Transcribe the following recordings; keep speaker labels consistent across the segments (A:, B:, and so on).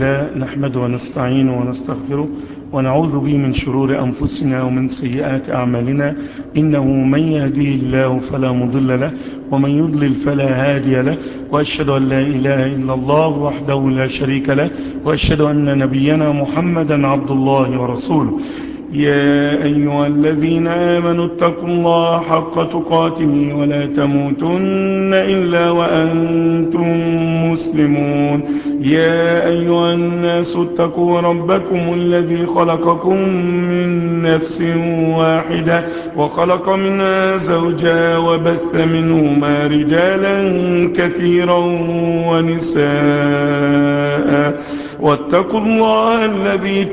A: لله نحمده ونستعينه ونستغفره ونعوذ به من شرور أنفسنا ومن سيئات أعمالنا إنه من يهديه الله فلا مضل له ومن يضلل فلا هادي له وأشهد أن لا إله إلا الله وحده لا شريك له وأشهد أن نبينا محمدا عبد الله ورسوله يا أيها الذين آمنوا اتقوا الله حق تقاته ولا تموتن إلا وأنتم مسلمون يا أيها الناس اتقوا ربكم الذي خلقكم من نفس واحدة وخلق منها زوجا وبث منهما رجالا كثيرا ونساء واتقوا الله الذي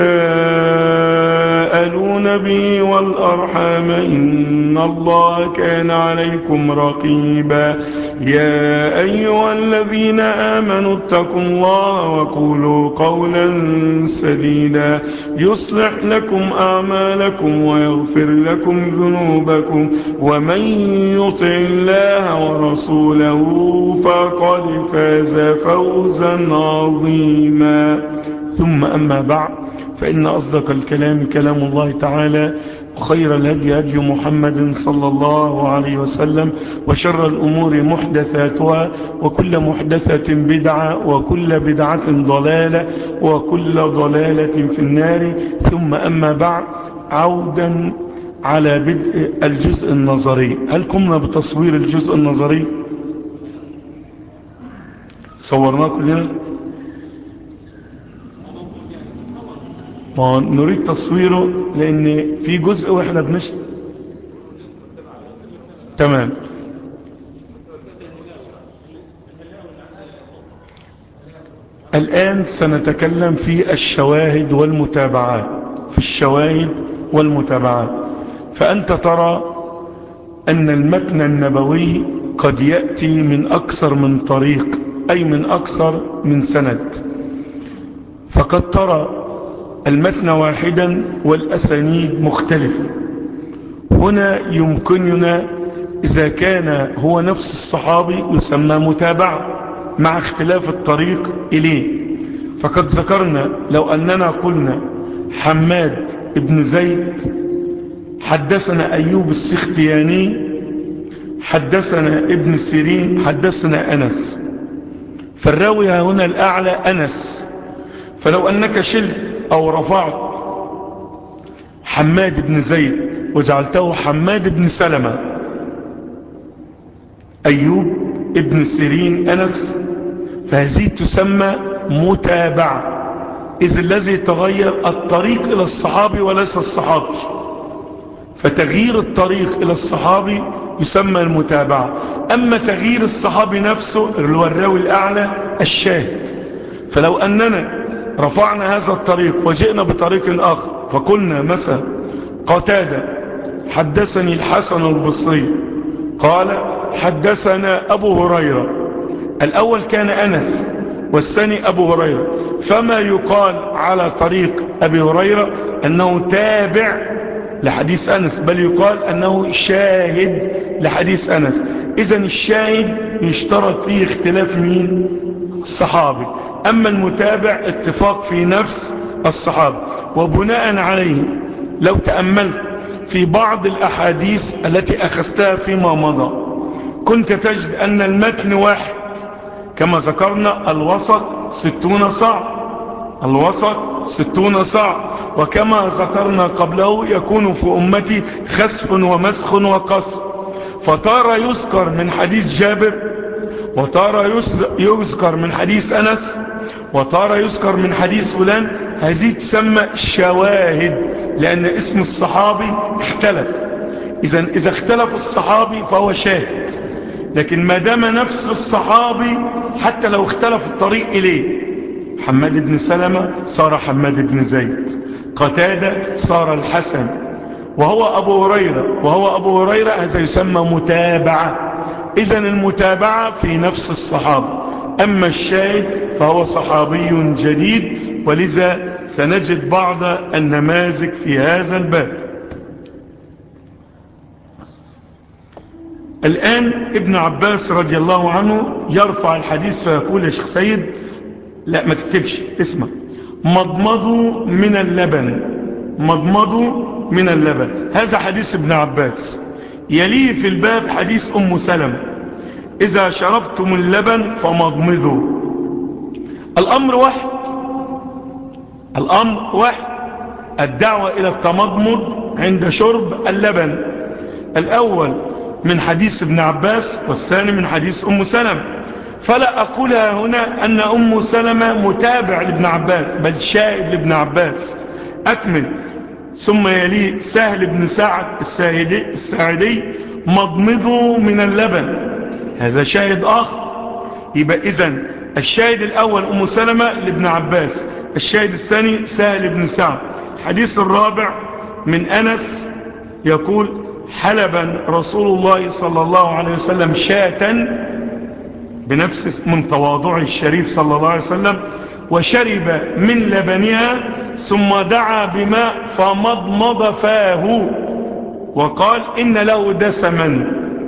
A: تساءلون به والأرحام إن الله كان عليكم رقيبا يا أيها الذين آمنوا اتقوا الله وقولوا قولا سديدا يصلح لكم أعمالكم ويغفر لكم ذنوبكم ومن يطع الله ورسوله فقد فاز فوزا عظيما ثم أما بعد فإن أصدق الكلام كلام الله تعالى وخير الهدي هدي محمد صلى الله عليه وسلم وشر الأمور محدثاتها وكل محدثة بدعة وكل بدعة ضلالة وكل ضلالة في النار ثم أما بعد عودا على بدء الجزء النظري هل قمنا بتصوير الجزء النظري صورناه كلنا ما نريد تصويره لان في جزء واحنا بنش تمام الآن سنتكلم في الشواهد والمتابعات في الشواهد والمتابعات فأنت ترى أن المتن النبوي قد يأتي من أكثر من طريق أي من أكثر من سند فقد ترى المتن واحدا والأسانيد مختلفة هنا يمكننا إذا كان هو نفس الصحابي يسمى متابعة مع اختلاف الطريق إليه فقد ذكرنا لو أننا قلنا حماد ابن زيد حدثنا أيوب السختياني حدثنا ابن سيرين حدثنا أنس فالراوي هنا الأعلى أنس فلو أنك شلت أو رفعت حماد بن زيد وجعلته حماد بن سلمة أيوب ابن سيرين أنس فهذه تسمى متابعة إذ الذي تغير الطريق إلى الصحابي وليس الصحابي فتغيير الطريق إلى الصحابي يسمى المتابعة أما تغيير الصحابي نفسه اللي هو الراوي الأعلى الشاهد فلو أننا رفعنا هذا الطريق وجئنا بطريق آخر فقلنا مثلا قتادة حدثني الحسن البصري قال حدثنا أبو هريرة الأول كان أنس والثاني أبو هريرة فما يقال على طريق أبي هريرة أنه تابع لحديث أنس بل يقال أنه شاهد لحديث أنس إذا الشاهد يشترط فيه اختلاف مين الصحابي أما المتابع اتفاق في نفس الصحابة وبناء عليه لو تأملت في بعض الأحاديث التي أخذتها فيما مضى كنت تجد أن المتن واحد كما ذكرنا الوسط ستون صاع الوسط ستون صاع وكما ذكرنا قبله يكون في أمتي خسف ومسخ وقصر فتارى يذكر من حديث جابر وتارى يذكر من حديث أنس وتارى يذكر من حديث فلان هذه تسمى شواهد لأن اسم الصحابي اختلف إذا إذا اختلف الصحابي فهو شاهد لكن ما دام نفس الصحابي حتى لو اختلف الطريق إليه حماد بن سلمة صار حماد بن زيد قتادة صار الحسن وهو أبو هريرة وهو أبو هريرة هذا يسمى متابعة إذا المتابعة في نفس الصحابة أما الشاهد فهو صحابي جديد ولذا سنجد بعض النماذج في هذا الباب الآن ابن عباس رضي الله عنه يرفع الحديث فيقول يا شيخ سيد لا ما تكتبش اسمع مضمضوا من اللبن مضمضوا من اللبن هذا حديث ابن عباس يليه في الباب حديث أم سلم إذا شربتم اللبن فمضمضوا الأمر واحد الأمر واحد الدعوة إلى التمضمض عند شرب اللبن الأول من حديث ابن عباس والثاني من حديث أم سلم فلا أقولها هنا أن أم سلمة متابع لابن عباس بل شاهد لابن عباس أكمل ثم يليه سهل بن سعد الساعدي, الساعدي مضمضوا من اللبن هذا شاهد آخر يبقى إذن الشاهد الأول أم سلمة لابن عباس الشاهد الثاني سهل بن سعد الحديث الرابع من أنس يقول حلبا رسول الله صلى الله عليه وسلم شاة بنفس من تواضعه الشريف صلى الله عليه وسلم وشرب من لبنها ثم دعا بماء فمضمض فاه وقال إن له دسما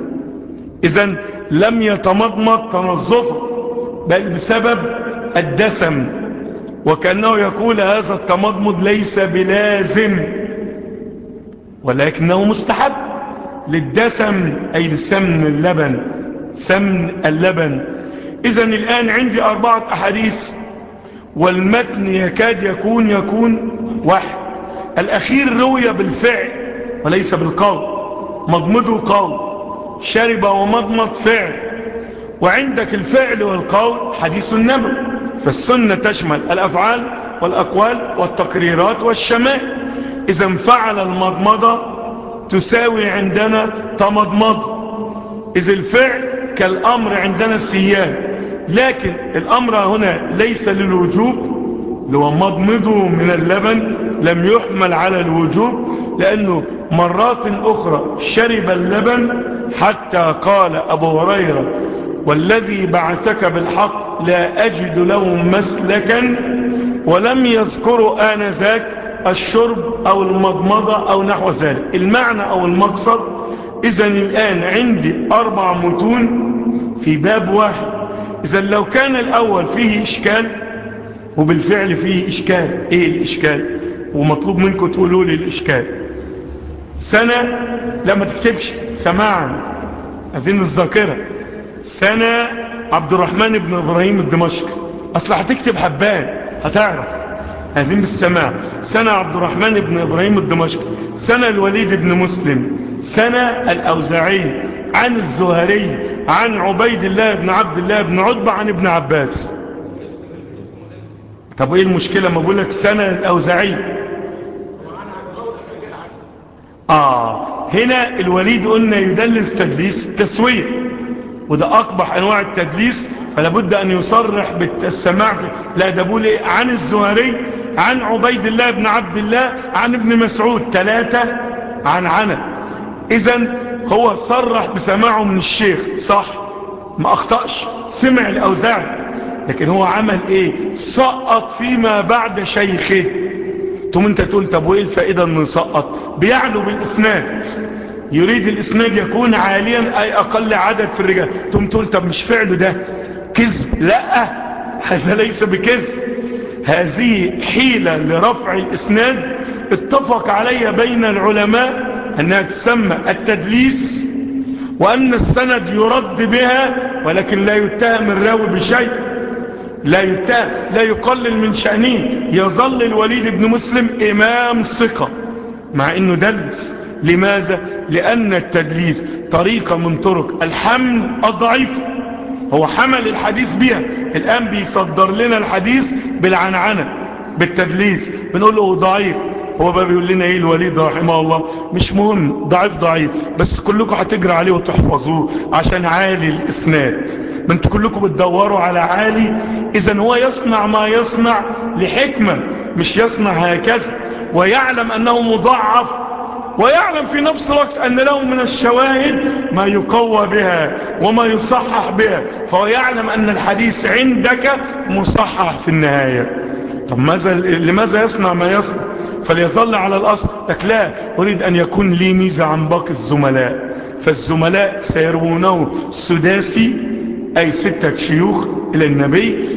A: إذن لم يتمضمض تنظفه بل بسبب الدسم وكأنه يقول هذا التمضمض ليس بلازم ولكنه مستحب للدسم أي لسمن اللبن سمن اللبن إذا الآن عندي أربعة أحاديث والمتن يكاد يكون يكون واحد الأخير روي بالفعل وليس بالقول مضمضه قول شرب ومضمض فعل وعندك الفعل والقول حديث النبي فالسنة تشمل الأفعال والأقوال والتقريرات والشمائل إذا فعل المضمضة تساوي عندنا تمضمض إذا الفعل كالأمر عندنا السيان لكن الأمر هنا ليس للوجوب لو مضمضه من اللبن لم يحمل على الوجوب لأنه مرات أخرى شرب اللبن حتى قال أبو هريرة والذي بعثك بالحق لا أجد له مسلكا ولم يذكروا آنذاك الشرب أو المضمضة أو نحو ذلك المعنى أو المقصد إذا الآن عندي أربع متون في باب واحد إذا لو كان الأول فيه إشكال وبالفعل فيه إشكال إيه الإشكال ومطلوب منكم تقولوا لي الإشكال سنة لما تكتبش سماعا عايزين الذاكرة سنة عبد الرحمن بن إبراهيم الدمشقي أصل هتكتب حبان هتعرف عايزين بالسماع سنة عبد الرحمن بن إبراهيم الدمشقي سنة الوليد بن مسلم سنة الأوزاعي عن الزهري عن عبيد الله بن عبد الله بن عتبة عن ابن عباس طب ايه المشكلة ما بقول لك سنة الأوزاعي آه هنا الوليد قلنا يدلس تدليس تسوية وده أقبح أنواع التدليس فلا بد أن يصرح بالسماع في لا ده بقول إيه عن الزهري عن عبيد الله بن عبد الله عن ابن مسعود ثلاثة عن عنا إذا هو صرح بسماعه من الشيخ صح ما أخطأش سمع الأوزاعي لكن هو عمل إيه سقط فيما بعد شيخه ثم انت تقول طب وايه الفائدة انه يسقط بيعلو بالاسناد يريد الاسناد يكون عاليا اي اقل عدد في الرجال ثم تقول طب مش فعله ده كذب لا هذا ليس بكذب هذه حيلة لرفع الاسناد اتفق عليها بين العلماء انها تسمى التدليس وان السند يرد بها ولكن لا يتهم الراوي بشيء لا يتهم لا يقلل من شأنه يظل الوليد بن مسلم إمام ثقة مع أنه دلس لماذا؟ لأن التدليس طريقة من طرق الحمل الضعيف هو حمل الحديث بها الآن بيصدر لنا الحديث بالعنعنة بالتدليس بنقول له ضعيف هو بقى بيقول لنا ايه الوليد رحمه الله مش مهم ضعيف ضعيف بس كلكم هتجري عليه وتحفظوه عشان عالي الاسناد ما انتوا كلكم بتدوروا على عالي اذا هو يصنع ما يصنع لحكمة مش يصنع هكذا ويعلم انه مضعف ويعلم في نفس الوقت أن له من الشواهد ما يقوى بها وما يصحح بها فهو يعلم أن الحديث عندك مصحح في النهاية طب ماذا لماذا يصنع ما يصنع فليظل على الأصل لك لا أريد أن يكون لي ميزة عن باقي الزملاء فالزملاء سيروونه سداسي أي ستة شيوخ إلى النبي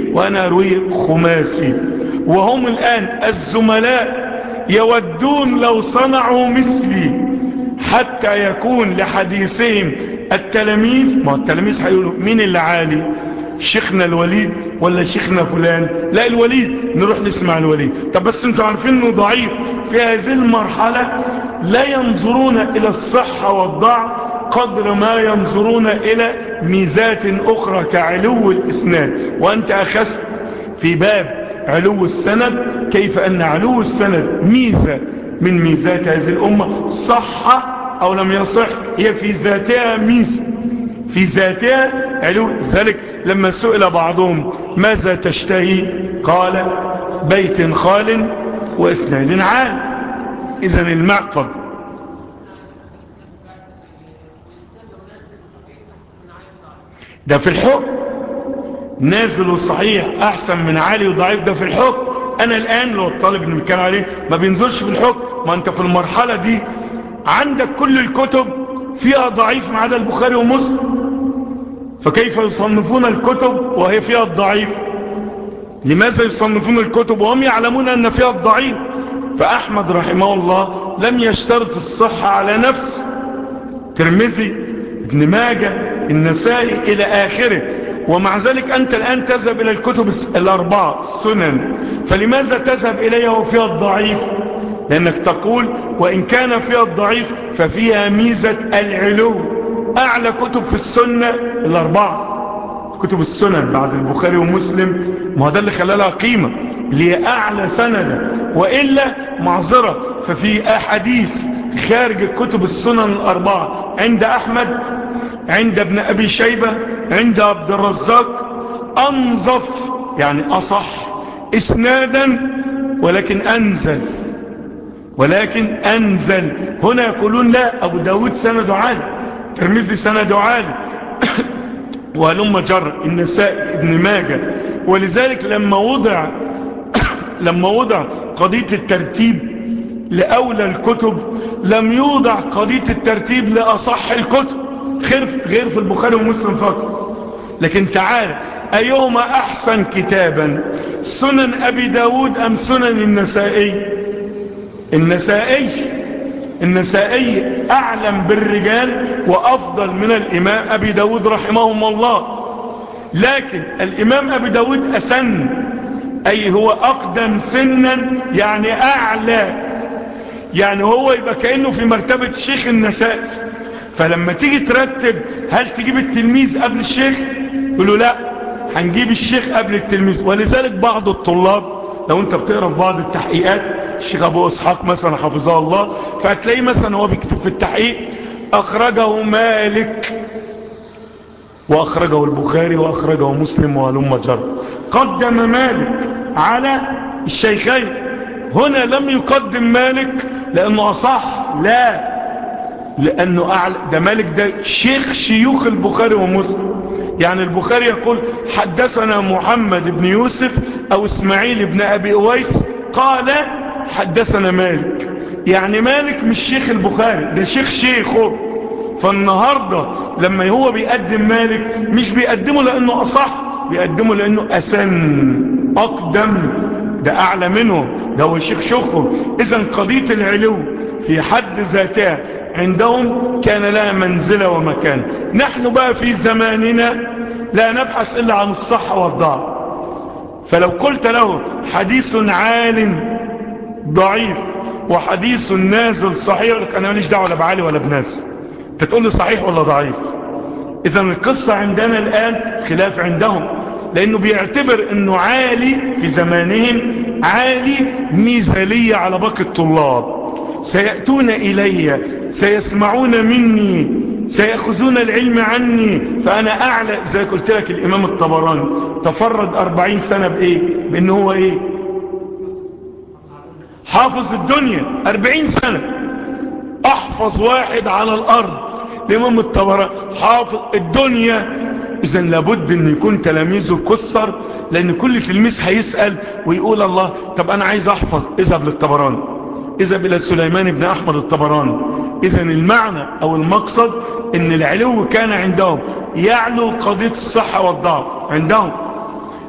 A: وأنا أرويه خماسي وهم الآن الزملاء يودون لو صنعوا مثلي حتى يكون لحديثهم التلاميذ ما التلاميذ هيقولوا مين اللي عالي شيخنا الوليد ولا شيخنا فلان لا الوليد نروح نسمع الوليد طب بس انتوا عارفين انه ضعيف في هذه المرحلة لا ينظرون الى الصحة والضعف قدر ما ينظرون الى ميزات اخرى كعلو الاسناد وانت اخذت في باب علو السند كيف ان علو السند ميزة من ميزات هذه الامة صح او لم يصح هي في ذاتها ميزة في ذاتها علو ذلك لما سئل بعضهم ماذا تشتهي قال بيت خال واسناد عال اذا المعقد ده في الحكم نازل وصحيح احسن من عالي وضعيف ده في الحكم انا الان لو الطالب اللي بنتكلم عليه ما بينزلش في الحكم ما انت في المرحلة دي عندك كل الكتب فيها ضعيف ما عدا البخاري ومسلم فكيف يصنفون الكتب وهي فيها الضعيف لماذا يصنفون الكتب وهم يعلمون أن فيها الضعيف فأحمد رحمه الله لم يشترط الصحة على نفسه ترمزي ابن ماجة النسائي إلى آخره ومع ذلك أنت الآن تذهب إلى الكتب الأربعة السنن فلماذا تذهب إليها وفيها الضعيف لأنك تقول وإن كان فيها الضعيف ففيها ميزة العلو أعلى كتب في السنة الأربعة كتب السنن بعد البخاري ومسلم ما هو ده اللي خلالها قيمة اللي هي أعلى سندا وإلا معذرة ففي أحاديث خارج كتب السنن الأربعة عند أحمد عند ابن أبي شيبة عند عبد الرزاق أنظف يعني أصح إسنادا ولكن أنزل ولكن أنزل هنا يقولون لا أبو داود سند عالي ترمزي سند عالي وهلم جر النساء ابن ماجه ولذلك لما وضع لما وضع قضية الترتيب لأولى الكتب لم يوضع قضية الترتيب لأصح الكتب غير في البخاري ومسلم فقط لكن تعال أيهما أحسن كتابا سنن أبي داود أم سنن النسائي النسائي النسائي أعلم بالرجال وأفضل من الإمام أبي داود رحمهم الله لكن الإمام أبي داود أسن أي هو أقدم سنا يعني أعلى يعني هو يبقى كأنه في مرتبة شيخ النسائي فلما تيجي ترتب هل تجيب التلميذ قبل الشيخ يقولوا لا هنجيب الشيخ قبل التلميذ ولذلك بعض الطلاب لو انت بتقرأ في بعض التحقيقات الشيخ ابو اسحاق مثلا حفظه الله فهتلاقيه مثلا هو بيكتب في التحقيق اخرجه مالك واخرجه البخاري واخرجه مسلم وهلم جر قدم مالك على الشيخين هنا لم يقدم مالك لانه اصح لا لانه اعلى ده مالك ده شيخ شيوخ البخاري ومسلم يعني البخاري يقول حدثنا محمد بن يوسف او اسماعيل بن ابي اويس قال حدثنا مالك يعني مالك مش شيخ البخاري ده شيخ شيخه فالنهاردة لما هو بيقدم مالك مش بيقدمه لانه اصح بيقدمه لانه اسن اقدم ده اعلى منه ده هو شيخ شيخه اذا قضية العلو في حد ذاتها عندهم كان لها منزلة ومكان نحن بقى في زماننا لا نبحث إلا عن الصحة والضعف فلو قلت له حديث عال ضعيف وحديث نازل صحيح لك أنا ماليش دعوة لا بعالي ولا بنازل انت تقول لي صحيح ولا ضعيف إذا القصة عندنا الآن خلاف عندهم لأنه بيعتبر أنه عالي في زمانهم عالي ميزالية على باقي الطلاب سيأتون إلي سيسمعون مني سيأخذون العلم عني فأنا أعلى زي قلت لك الإمام الطبراني تفرد أربعين سنة بإيه بأنه هو إيه حافظ الدنيا أربعين سنة أحفظ واحد على الأرض الإمام الطبراني حافظ الدنيا إذا لابد أن يكون تلاميذه كسر لأن كل تلميذ هيسأل ويقول الله طب أنا عايز أحفظ اذهب للطبراني اذهب إلى سليمان بن أحمد الطبراني إذا المعنى أو المقصد أن العلو كان عندهم يعلو قضية الصحة والضعف عندهم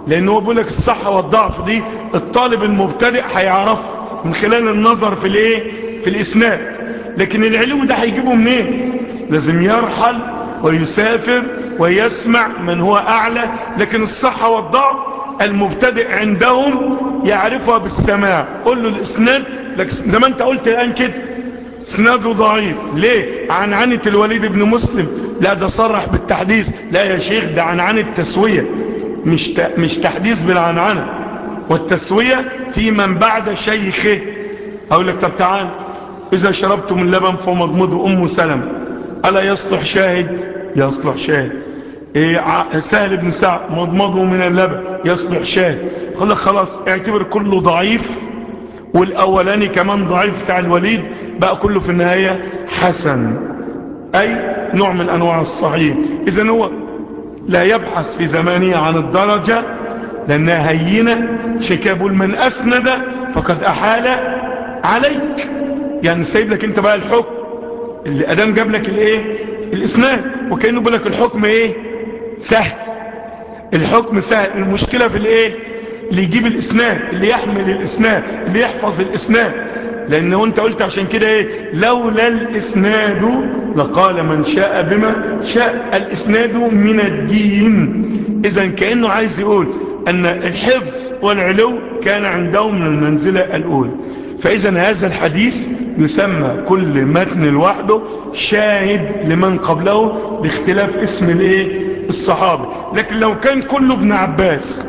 A: لان هو بيقول لك الصحة والضعف دي الطالب المبتدئ هيعرف من خلال النظر في الايه في الاسناد لكن العلو ده هيجيبه منين لازم يرحل ويسافر ويسمع من هو اعلى لكن الصحة والضعف المبتدئ عندهم يعرفها بالسماع قل له الاسناد لك زي ما انت قلت الان كده اسناده ضعيف ليه عن عنة الوليد بن مسلم لا ده صرح بالتحديث لا يا شيخ ده عن عن التسوية مش مش تحديث بالعنعنة والتسوية في من بعد شيخه اقول لك طب تعال اذا شربتم اللبن فمضمضوا ام سلم الا يصلح شاهد يصلح شاهد إيه سهل بن سعد مضمضوا من اللبن يصلح شاهد قال لك خلاص اعتبر كله ضعيف والاولاني كمان ضعيف بتاع الوليد بقى كله في النهاية حسن اي نوع من انواع الصحيح اذا هو لا يبحث في زمانه عن الدرجة لانها هينة شكابول من اسند فقد احال عليك يعني سايب لك انت بقى الحكم اللي ادام جاب لك الايه الاسناد وكأنه بيقول لك الحكم ايه سهل الحكم سهل المشكلة في الايه اللي يجيب الاسناد اللي يحمل الاسناد اللي يحفظ الاسناد لانه انت قلت عشان كده ايه لولا الاسناد لقال من شاء بما شاء الاسناد من الدين اذا كأنه عايز يقول ان الحفظ والعلو كان عندهم من المنزلة الاولى فاذا هذا الحديث يسمى كل متن لوحده شاهد لمن قبله باختلاف اسم الايه الصحابي لكن لو كان كله ابن عباس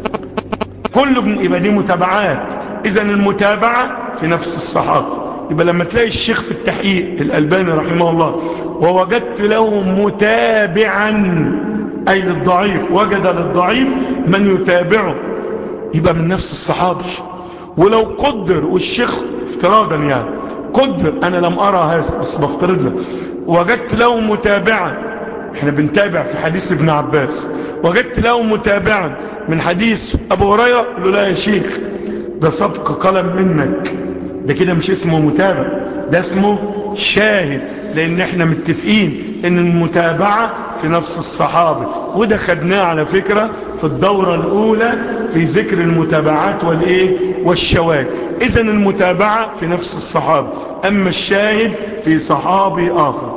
A: كله ابن يبقى دي متابعات اذا المتابعة في نفس الصحابة يبقى لما تلاقي الشيخ في التحقيق الألباني رحمه الله ووجدت له متابعا أي للضعيف وجد للضعيف من يتابعه يبقى من نفس الصحابة ولو قدر والشيخ افتراضا يعني قدر أنا لم أرى هذا بس بفترض له وجدت له متابعا احنا بنتابع في حديث ابن عباس وجدت له متابعا من حديث أبو هريرة قال له لا يا شيخ ده سبق قلم منك ده كده مش اسمه متابع ده اسمه شاهد لان احنا متفقين ان المتابعة في نفس الصحابة وده خدناه على فكرة في الدورة الاولى في ذكر المتابعات والايه والشواهد اذا المتابعة في نفس الصحابة اما الشاهد في صحابي اخر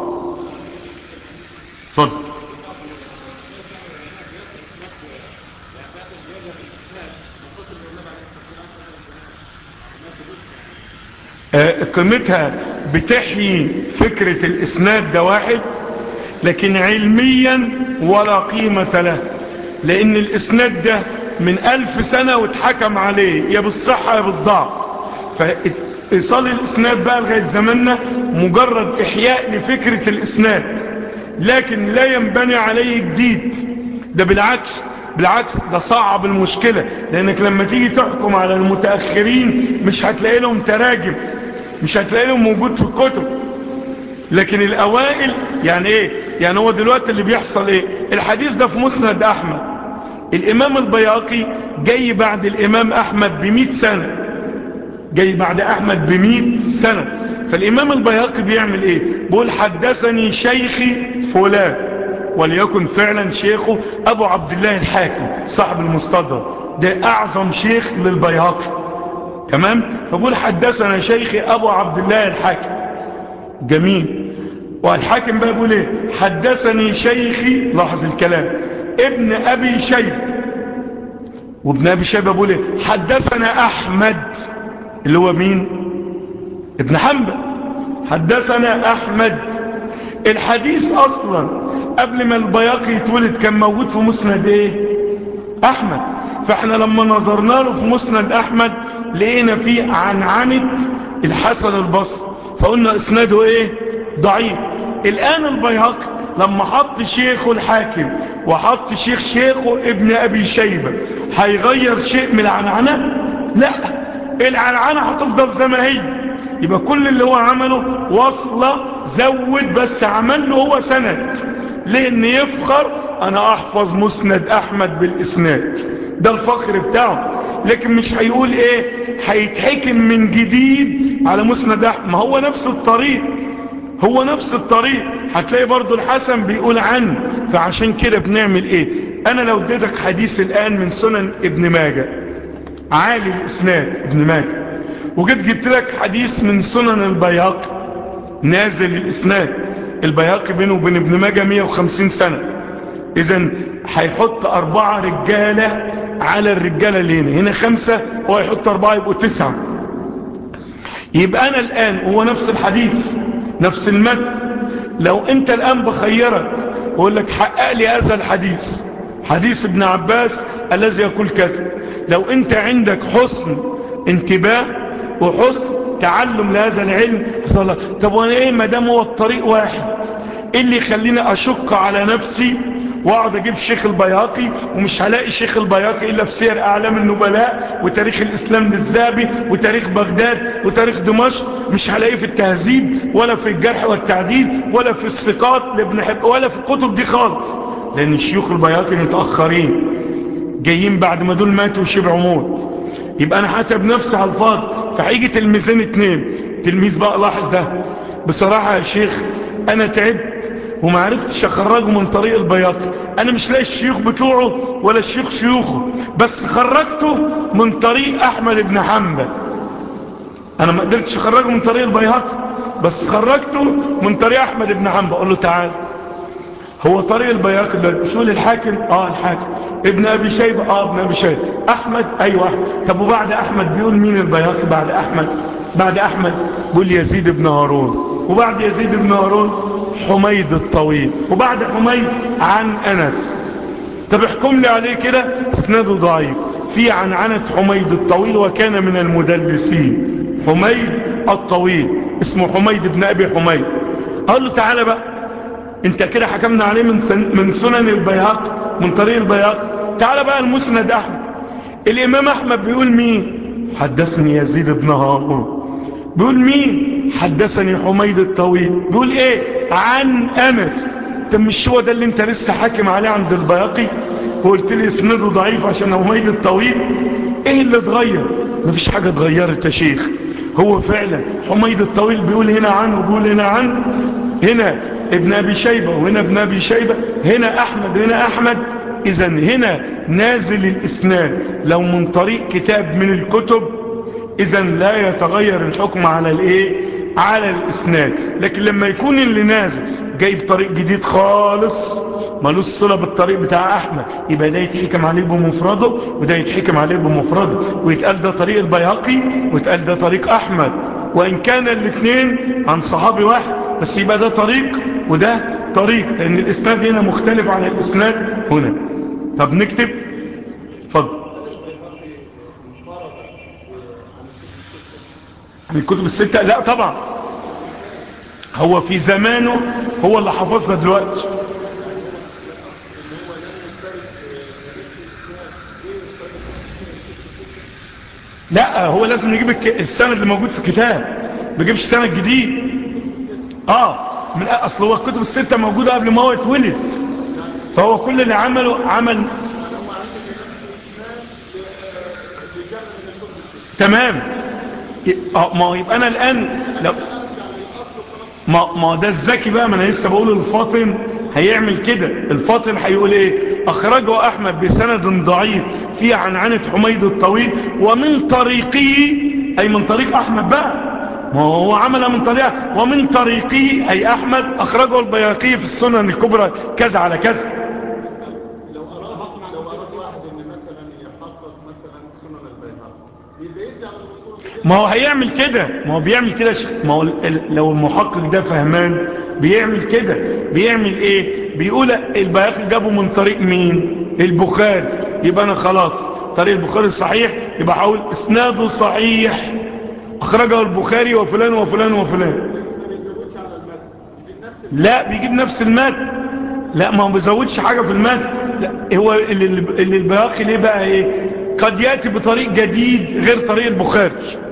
A: اتفضل قيمتها بتحيي فكرة الاسناد ده واحد لكن علميا ولا قيمة له لان الاسناد ده من الف سنة واتحكم عليه يا بالصحة يا بالضعف فايصال الاسناد بقى لغاية زماننا مجرد احياء لفكرة الاسناد لكن لا ينبني عليه جديد ده بالعكس بالعكس ده صعب المشكلة لانك لما تيجي تحكم على المتأخرين مش هتلاقي لهم تراجم مش هتلاقي لهم موجود في الكتب لكن الاوائل يعني ايه يعني هو دلوقتي اللي بيحصل ايه الحديث ده في مسند احمد الامام البياقي جاي بعد الامام احمد بمئة سنة جاي بعد احمد بمئة سنة فالامام البياقي بيعمل ايه بيقول حدثني شيخي فلان وليكن فعلا شيخه ابو عبد الله الحاكم صاحب المستدرك ده اعظم شيخ للبياقي تمام فبقول حدثنا شيخي ابو عبد الله الحاكم جميل والحاكم بقى بيقول ايه حدثني شيخي لاحظ الكلام ابن ابي شيبه وابن ابي شيبه بيقول ايه حدثنا احمد اللي هو مين ابن حنبل حدثنا احمد الحديث اصلا قبل ما البياقي يتولد كان موجود في مسند ايه احمد فاحنا لما نظرنا له في مسند احمد لقينا فيه عنعنة الحسن البصري فقلنا اسناده ايه ضعيف الان البيهقي لما حط شيخه الحاكم وحط شيخ شيخه ابن ابي شيبة هيغير شيء من العنعنة لا العنعنة هتفضل زي ما هي يبقى كل اللي هو عمله وصلة زود بس عمل له هو سند لان يفخر انا احفظ مسند احمد بالاسناد ده الفخر بتاعه لكن مش هيقول ايه هيتحكم من جديد على مسند احمد ما هو نفس الطريق هو نفس الطريق هتلاقي برضو الحسن بيقول عنه فعشان كده بنعمل ايه انا لو اديتك حديث الان من سنن ابن ماجه عالي الاسناد ابن ماجه وجيت جبت لك حديث من سنن البياقي نازل الاسناد البياقي بينه وبين ابن ماجه 150 سنة اذا هيحط اربعة رجالة على الرجالة اللي هنا هنا خمسة هو يحط اربعة يبقوا تسعة يبقى انا الان هو نفس الحديث نفس المد لو انت الان بخيرك وقول لك حقق لي هذا الحديث حديث ابن عباس الذي يقول كذا لو انت عندك حسن انتباه وحسن تعلم لهذا العلم طب وانا ايه ما دام هو الطريق واحد ايه اللي يخليني اشق على نفسي واقعد اجيب شيخ البياقي ومش هلاقي شيخ البياقي الا في سير اعلام النبلاء وتاريخ الاسلام للذهبي وتاريخ بغداد وتاريخ دمشق مش هلاقيه في التهذيب ولا في الجرح والتعديل ولا في الثقات لابن حب ولا في الكتب دي خالص لان شيوخ البياقي متاخرين جايين بعد ما دول ماتوا وشبعوا موت يبقى انا هتعب نفسي على الفاضي فهيجي تلميذين اتنين تلميذ بقى لاحظ ده بصراحة يا شيخ انا تعبت وما عرفتش اخرجه من طريق البياقي انا مش لاقي الشيوخ بتوعه ولا الشيوخ شيوخه بس خرجته من طريق احمد بن حنبل انا ما قدرتش اخرجه من طريق البياقي بس خرجته من طريق احمد بن حنبل اقول له تعال هو طريق البياقي ده شو الحاكم اه الحاكم ابن ابي شيبه اه ابن ابي شيبه احمد ايوه احمد طب وبعد احمد بيقول مين البياقي بعد احمد بعد احمد بيقول يزيد بن هارون وبعد يزيد بن هارون حميد الطويل وبعد حميد عن انس طب احكم لي عليه كده اسناده ضعيف في عن عنة حميد الطويل وكان من المدلسين حميد الطويل اسمه حميد بن ابي حميد قال له تعالى بقى انت كده حكمنا عليه من سن من سنن البياق من طريق البياق تعال بقى المسند احمد الامام احمد بيقول مين حدثني يزيد بن هارون بيقول مين حدثني حميد الطويل بيقول ايه عن انس طب مش هو ده اللي انت لسه حاكم عليه عند البياقي وقلت لي اسنده ضعيف عشان حميد الطويل ايه اللي اتغير مفيش حاجة اتغيرت يا شيخ هو فعلا حميد الطويل بيقول هنا عنه وبيقول هنا عنه هنا ابن ابي شيبة وهنا ابن ابي شيبة هنا احمد وهنا احمد اذا هنا نازل الاسناد لو من طريق كتاب من الكتب اذا لا يتغير الحكم على الايه على الاسناد لكن لما يكون اللي نازل جايب طريق جديد خالص ملوش صلة بالطريق بتاع احمد يبقى ده يتحكم عليه بمفرده وده يتحكم عليه بمفرده ويتقال ده طريق البياقي ويتقال ده طريق احمد وان كان الاثنين عن صحابي واحد بس يبقى ده طريق وده طريق لان الاسناد هنا مختلف عن الاسناد هنا طب نكتب اتفضل عن الكتب الستة لا طبعا هو في زمانه هو اللي حفظها دلوقتي لا هو لازم نجيب السند اللي موجود في الكتاب بيجيبش سند جديد اه من اصل هو الكتب الستة موجودة قبل ما هو يتولد فهو كل اللي عمله عمل تمام ما هو يبقى انا الان لو ما ما ده الذكي بقى ما انا لسه بقول الفاطن هيعمل كده الفاطن هيقول ايه اخرجه احمد بسند ضعيف في عنعنة حميد الطويل ومن طريقه اي من طريق احمد بقى ما هو عمل من طريقه ومن طريقه اي احمد اخرجه البياقي في السنن الكبرى كذا على كذا
B: لو اراد لو اراد واحد ان مثلا يحقق مثلا سنن البيهقي يبقى يرجع للاصول
A: ما هو هيعمل كده ما هو بيعمل كده ش... ما هو ال- لو المحقق ده فهمان بيعمل كده بيعمل ايه بيقول البياقي جابه من طريق مين البخاري يبقى انا خلاص طريق البخاري صحيح يبقى هقول اسناده صحيح اخرجه البخاري وفلان وفلان وفلان
B: ما بيزودش على المد يجيب نفس
A: لا بيجيب نفس المتن لا ما هو بيزودش حاجة في المتن لا هو اللي, اللي البياقي ليه بقى ايه قد يأتي بطريق جديد غير طريق البخاري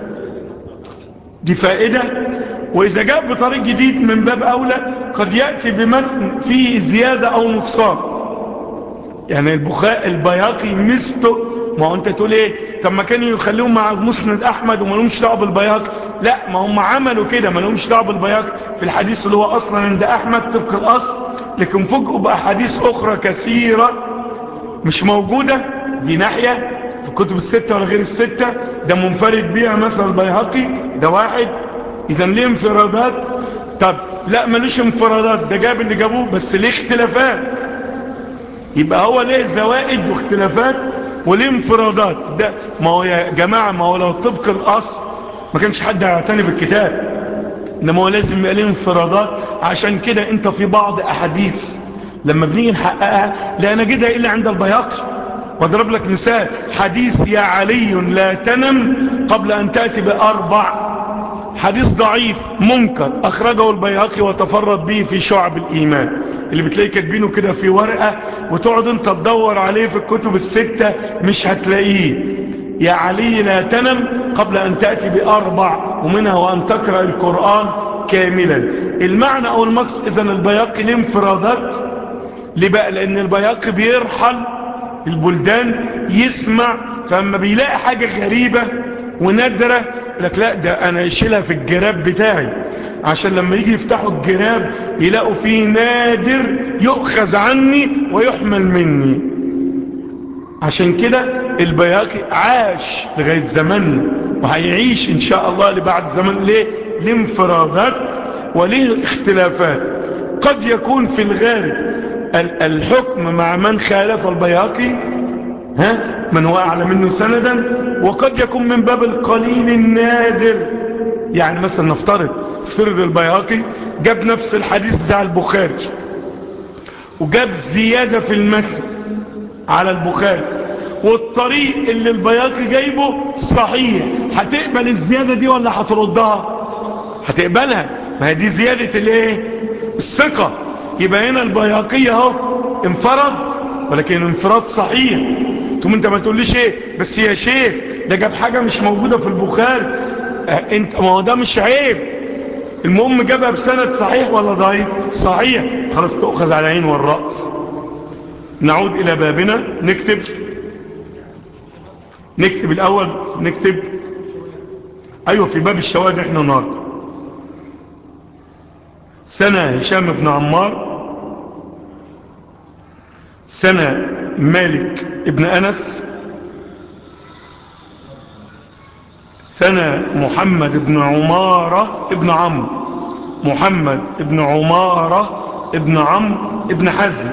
A: دي فائدة وإذا جاء بطريق جديد من باب أولى قد يأتي بمتن فيه زيادة أو نقصان يعني البخاري البياقي مستو ما هو انت تقول ايه طب ما كانوا يخليهم مع مسند احمد وما لهمش دعوه بالبياقي لا ما هم عملوا كده ما لهمش دعوه بالبياقي في الحديث اللي هو اصلا عند احمد طبق الاصل لكن فوجئوا باحاديث اخرى كثيره مش موجودة دي ناحية في الكتب الستة ولا غير الستة ده منفرد بيها مثلا البيهقي ده واحد اذا ليه انفرادات طب لا ملوش انفرادات ده جاب اللي جابوه بس ليه اختلافات يبقى هو ليه زوائد واختلافات وليه انفرادات ده ما هو يا جماعة ما هو لو طبق الاصل ما كانش حد هيعتني بالكتاب انما هو لازم يبقى ليه انفرادات عشان كده انت في بعض احاديث لما بنيجي نحققها لا نجدها الا عند البياقي واضرب لك مثال حديث يا علي لا تنم قبل ان تأتي باربع حديث ضعيف منكر اخرجه البيهقي وتفرد به في شعب الايمان اللي بتلاقي كاتبينه كده في ورقة وتقعد انت تدور عليه في الكتب الستة مش هتلاقيه يا علي لا تنم قبل ان تأتي باربع ومنها وان تقرأ القرآن كاملا المعنى او المقصد اذا البياقي ليه انفرادات ليه بقى لان البياقي بيرحل البلدان يسمع فاما بيلاقي حاجة غريبة ونادرة لك لا ده انا اشيلها في الجراب بتاعي عشان لما يجي يفتحوا الجراب يلاقوا فيه نادر يؤخذ عني ويحمل مني عشان كده البياقي عاش لغاية زماننا وهيعيش ان شاء الله لبعد زمن ليه لانفرادات وليه اختلافات قد يكون في الغالب الحكم مع من خالف البياقي ها من هو أعلى منه سندا وقد يكون من باب القليل النادر يعني مثلا نفترض افترض البياقي جاب نفس الحديث بتاع البخاري وجاب زيادة في المتن على البخاري والطريق اللي البياقي جايبه صحيح هتقبل الزيادة دي ولا هتردها هتقبلها ما هي دي زيادة الايه الثقة يبقى هنا البياقي اهو انفرد ولكن انفراد صحيح ثم انت ما تقوليش ايه بس يا شيخ ده جاب حاجة مش موجودة في البخاري اه انت ما هو ده مش عيب المهم جابها بسند صحيح ولا ضعيف صحيح خلاص تأخذ على العين والرأس نعود الى بابنا نكتب نكتب الاول نكتب ايوه في باب الشواهد احنا النهارده سنة هشام بن عمار سنة مالك ابن أنس سنة محمد بن عمارة ابن عمرو محمد ابن عمارة ابن عمرو ابن حزم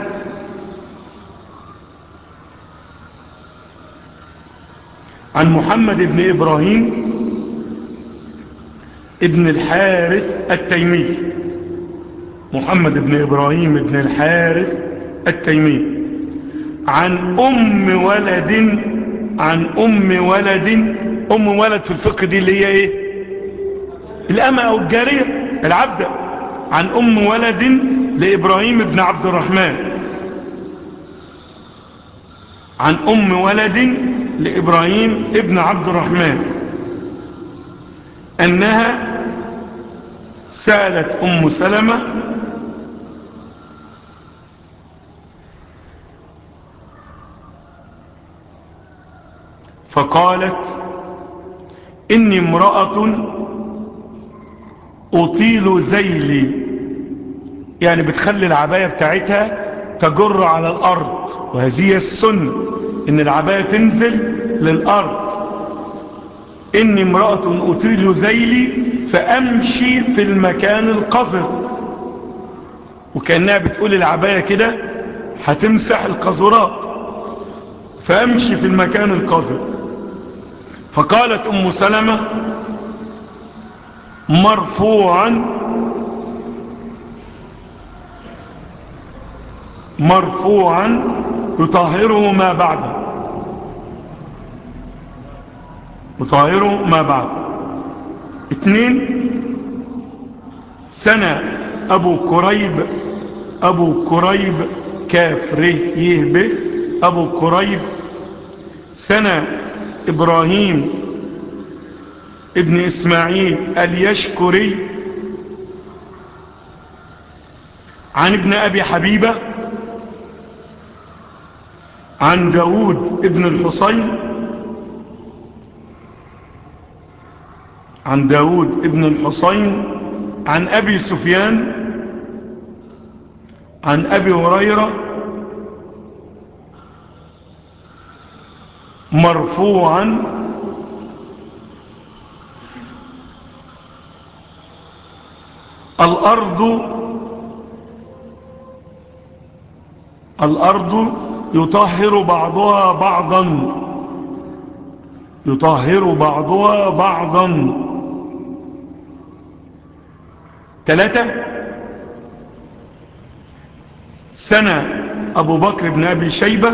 A: عن محمد بن إبراهيم ابن الحارث التيمي محمد بن إبراهيم بن الحارث التيمي عن أم ولد عن أم ولد أم ولد في الفقه دي اللي هي إيه الأمة أو الجارية العبدة عن أم ولد لإبراهيم بن عبد الرحمن عن أم ولد لإبراهيم ابن عبد الرحمن أنها سألت أم سلمة فقالت إني امرأة أطيل زيلي يعني بتخلي العباية بتاعتها تجر على الأرض وهذه السنة إن العباية تنزل للأرض إني امرأة أطيل زيلي فأمشي في المكان القذر وكأنها بتقول العباية كده هتمسح القذرات فأمشي في المكان القذر فقالت أم سلمة مرفوعا مرفوعا يطهره ما بعده يطهره ما بعده اثنين سنة أبو كريب أبو كريب كاف ره يهبه أبو كريب سنة إبراهيم ابن إسماعيل اليشكري عن ابن أبي حبيبة عن داود ابن الحصين عن داود ابن الحصين عن أبي سفيان عن أبي هريرة مرفوعا الأرض الأرض يطهر بعضها بعضا يطهر بعضها بعضا ثلاثة سنة أبو بكر بن أبي شيبة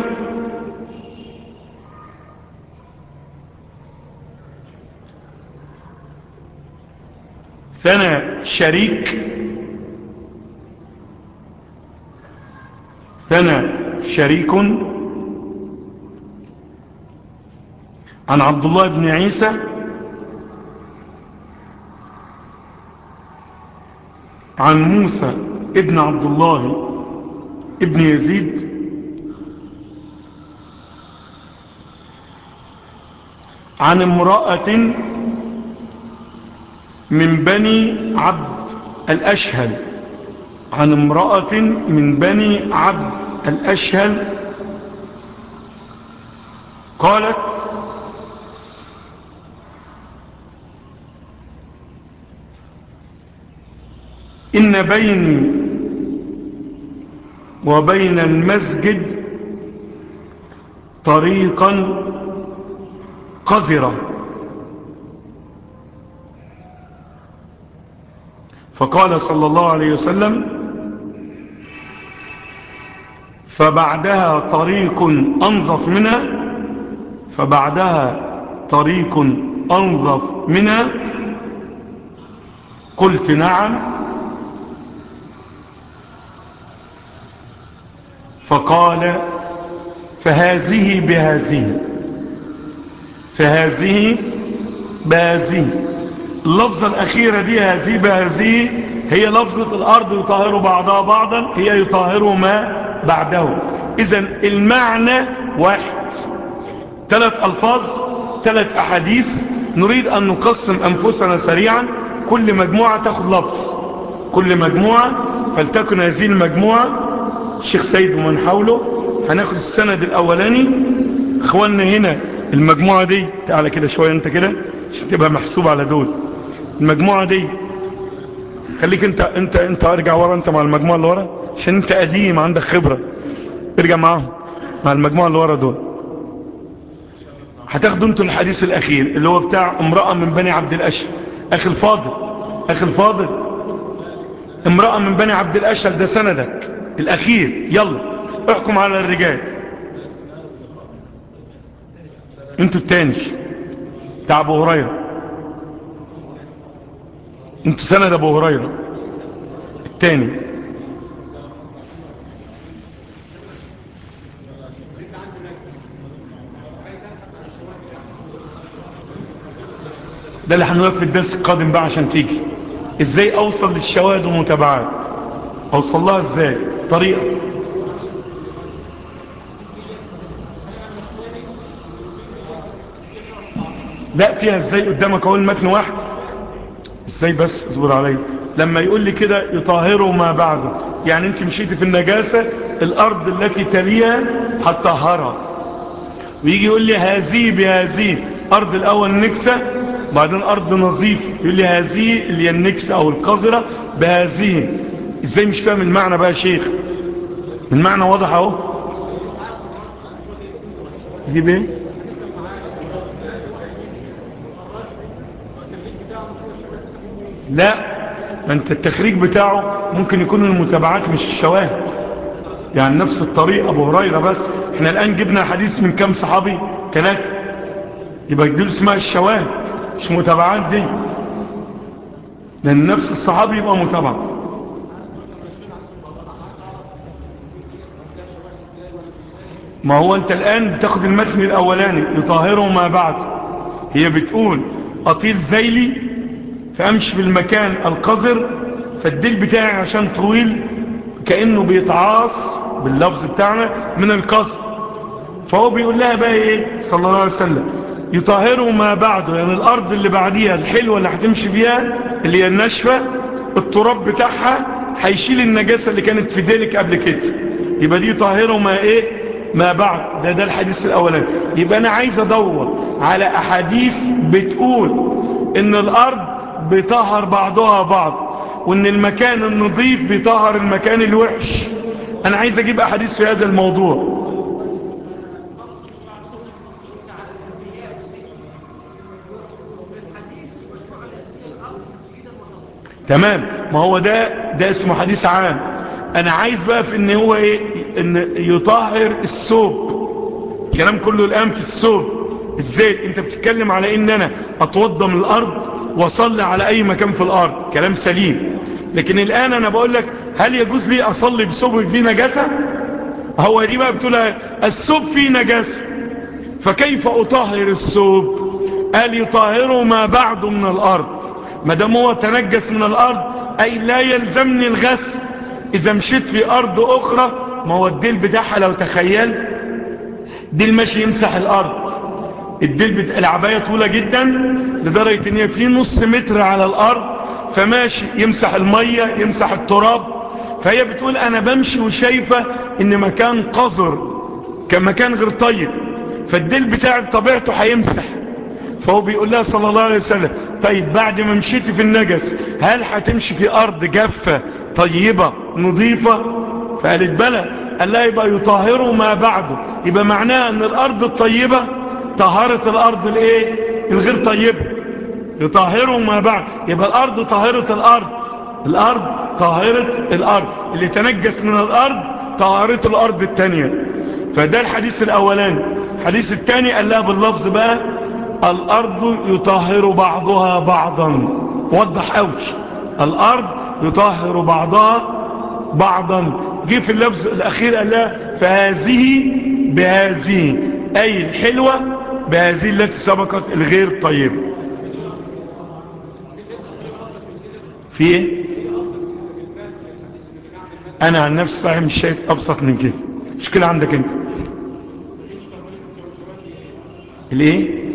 A: ثنى شريك ثنى شريك عن عبد الله بن عيسى عن موسى ابن عبد الله ابن يزيد عن امرأة من بني عبد الأشهل عن امرأة من بني عبد الأشهل قالت إن بيني وبين المسجد طريقا قذرة فقال صلى الله عليه وسلم فبعدها طريق أنظف منها فبعدها طريق أنظف منها قلت نعم فقال فهذه بهذه فهذه بهذه اللفظة الأخيرة دي هذه بهذه هي لفظة الأرض يطهر بعضها بعضا هي يطهر ما بعده إذا المعنى واحد ثلاث ألفاظ ثلاث أحاديث نريد أن نقسم أنفسنا سريعا كل مجموعة تأخذ لفظ كل مجموعة فلتكن هذه المجموعة الشيخ سيد ومن حوله هناخد السند الأولاني اخواننا هنا المجموعة دي تعالى كده شوية انت كده عشان تبقى محسوب على دول المجموعة دي خليك انت انت انت ارجع ورا انت مع المجموعة اللي ورا عشان انت قديم عندك خبرة ارجع معاهم مع المجموعة اللي ورا دول هتاخدوا انتوا الحديث الاخير اللي هو بتاع امرأة من بني عبد الاشهر اخي الفاضل اخي الفاضل امرأة من بني عبد الاشهر ده سندك الاخير يلا احكم على الرجال انتوا التاني بتاع ابو هريره انتوا سند ابو هريره التاني ده اللي هنقولك في الدرس القادم بقى عشان تيجي ازاي اوصل للشواهد والمتابعات اوصل لها ازاي طريقه لا فيها ازاي قدامك اقول متن واحد ازاي بس اصبر علي لما يقول لي كده يطهره ما بعده يعني انت مشيتي في النجاسة الارض التي تليها هتطهرها ويجي يقول لي هذه بهذه ارض الاول نكسة بعدين ارض نظيفة يقول لي هذه اللي هي النكسة او القذرة بهذه ازاي مش فاهم المعنى بقى يا شيخ المعنى واضح اهو تجيب ايه لا ما انت التخريج بتاعه ممكن يكون المتابعات مش الشواهد يعني نفس الطريق ابو هريرة بس احنا الان جبنا حديث من كام صحابي ثلاثة يبقى دول اسمها الشواهد مش متابعات دي لان نفس الصحابي يبقى متابعة ما هو انت الان بتاخد المتن الاولاني يطهره ما بعد هي بتقول اطيل زيلي فامشي في المكان القذر فالديل بتاعي عشان طويل كأنه بيتعاص باللفظ بتاعنا من القذر فهو بيقول لها بقى ايه صلى الله عليه وسلم يطهروا ما بعده يعني الارض اللي بعديها الحلوة اللي هتمشي فيها اللي هي الناشفة التراب بتاعها هيشيل النجاسة اللي كانت في ديلك قبل كده يبقى دي يطهروا ما ايه ما بعد ده ده الحديث الاولاني يبقى انا عايز ادور على احاديث بتقول ان الارض بيطهر بعضها بعض وان المكان النظيف بيطهر المكان الوحش انا عايز اجيب احاديث في هذا الموضوع تمام ما هو ده ده اسمه حديث عام انا عايز بقى في ان هو ايه ان يطهر الثوب الكلام كله الان في الثوب ازاي انت بتتكلم على ان انا اتوضى من الارض واصلي على اي مكان في الارض كلام سليم لكن الان انا بقول لك هل يجوز لي اصلي بثوب فيه نجاسه هو دي بقى بتقول الثوب فيه نجاسه فكيف اطهر الثوب قال يطهره ما بعده من الارض ما دام هو تنجس من الارض اي لا يلزمني الغسل اذا مشيت في ارض اخرى ما هو الديل بتاعها لو تخيل ديل ماشي يمسح الارض الديل بتاع العباية طولة جدا لدرجة ان هي في نص متر على الارض فماشي يمسح المية يمسح التراب فهي بتقول انا بمشي وشايفة ان مكان قذر كمكان غير طيب فالديل بتاع طبيعته هيمسح فهو بيقول لها صلى الله عليه وسلم طيب بعد ما مشيتي في النجس هل هتمشي في ارض جافة طيبة نظيفة فقالت بلى قال لها يبقى يطهره ما بعده يبقى معناها ان الارض الطيبة طهرت الارض الايه الغير طيبة يطهره ما بعد يبقى الارض طهرت الارض الارض طهرت الارض اللي تنجس من الارض طهرت الارض التانية فده الحديث الاولاني الحديث الثاني قال لها باللفظ بقى الارض يطهر بعضها بعضا وضح اوش الارض يطهر بعضها بعضا جه في اللفظ الاخير قال لها فهذه بهذه اي الحلوة بهذه التي سبقت الغير طيبة في ايه انا عن نفسي صحيح مش شايف ابسط من كده مشكلة عندك انت الايه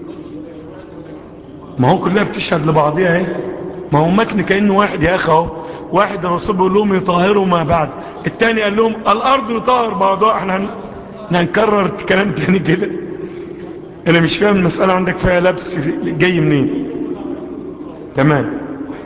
A: ما هو كلها بتشهد لبعضيها اهي ما هو متن كأنه واحد يا اخي اهو واحد الرسول بيقول لهم يطهروا ما بعد التاني قال لهم الارض يطهر بعضها احنا هن... هنكرر كلام تاني كده انا مش فاهم المسألة عندك فيها لبس جاي منين تمام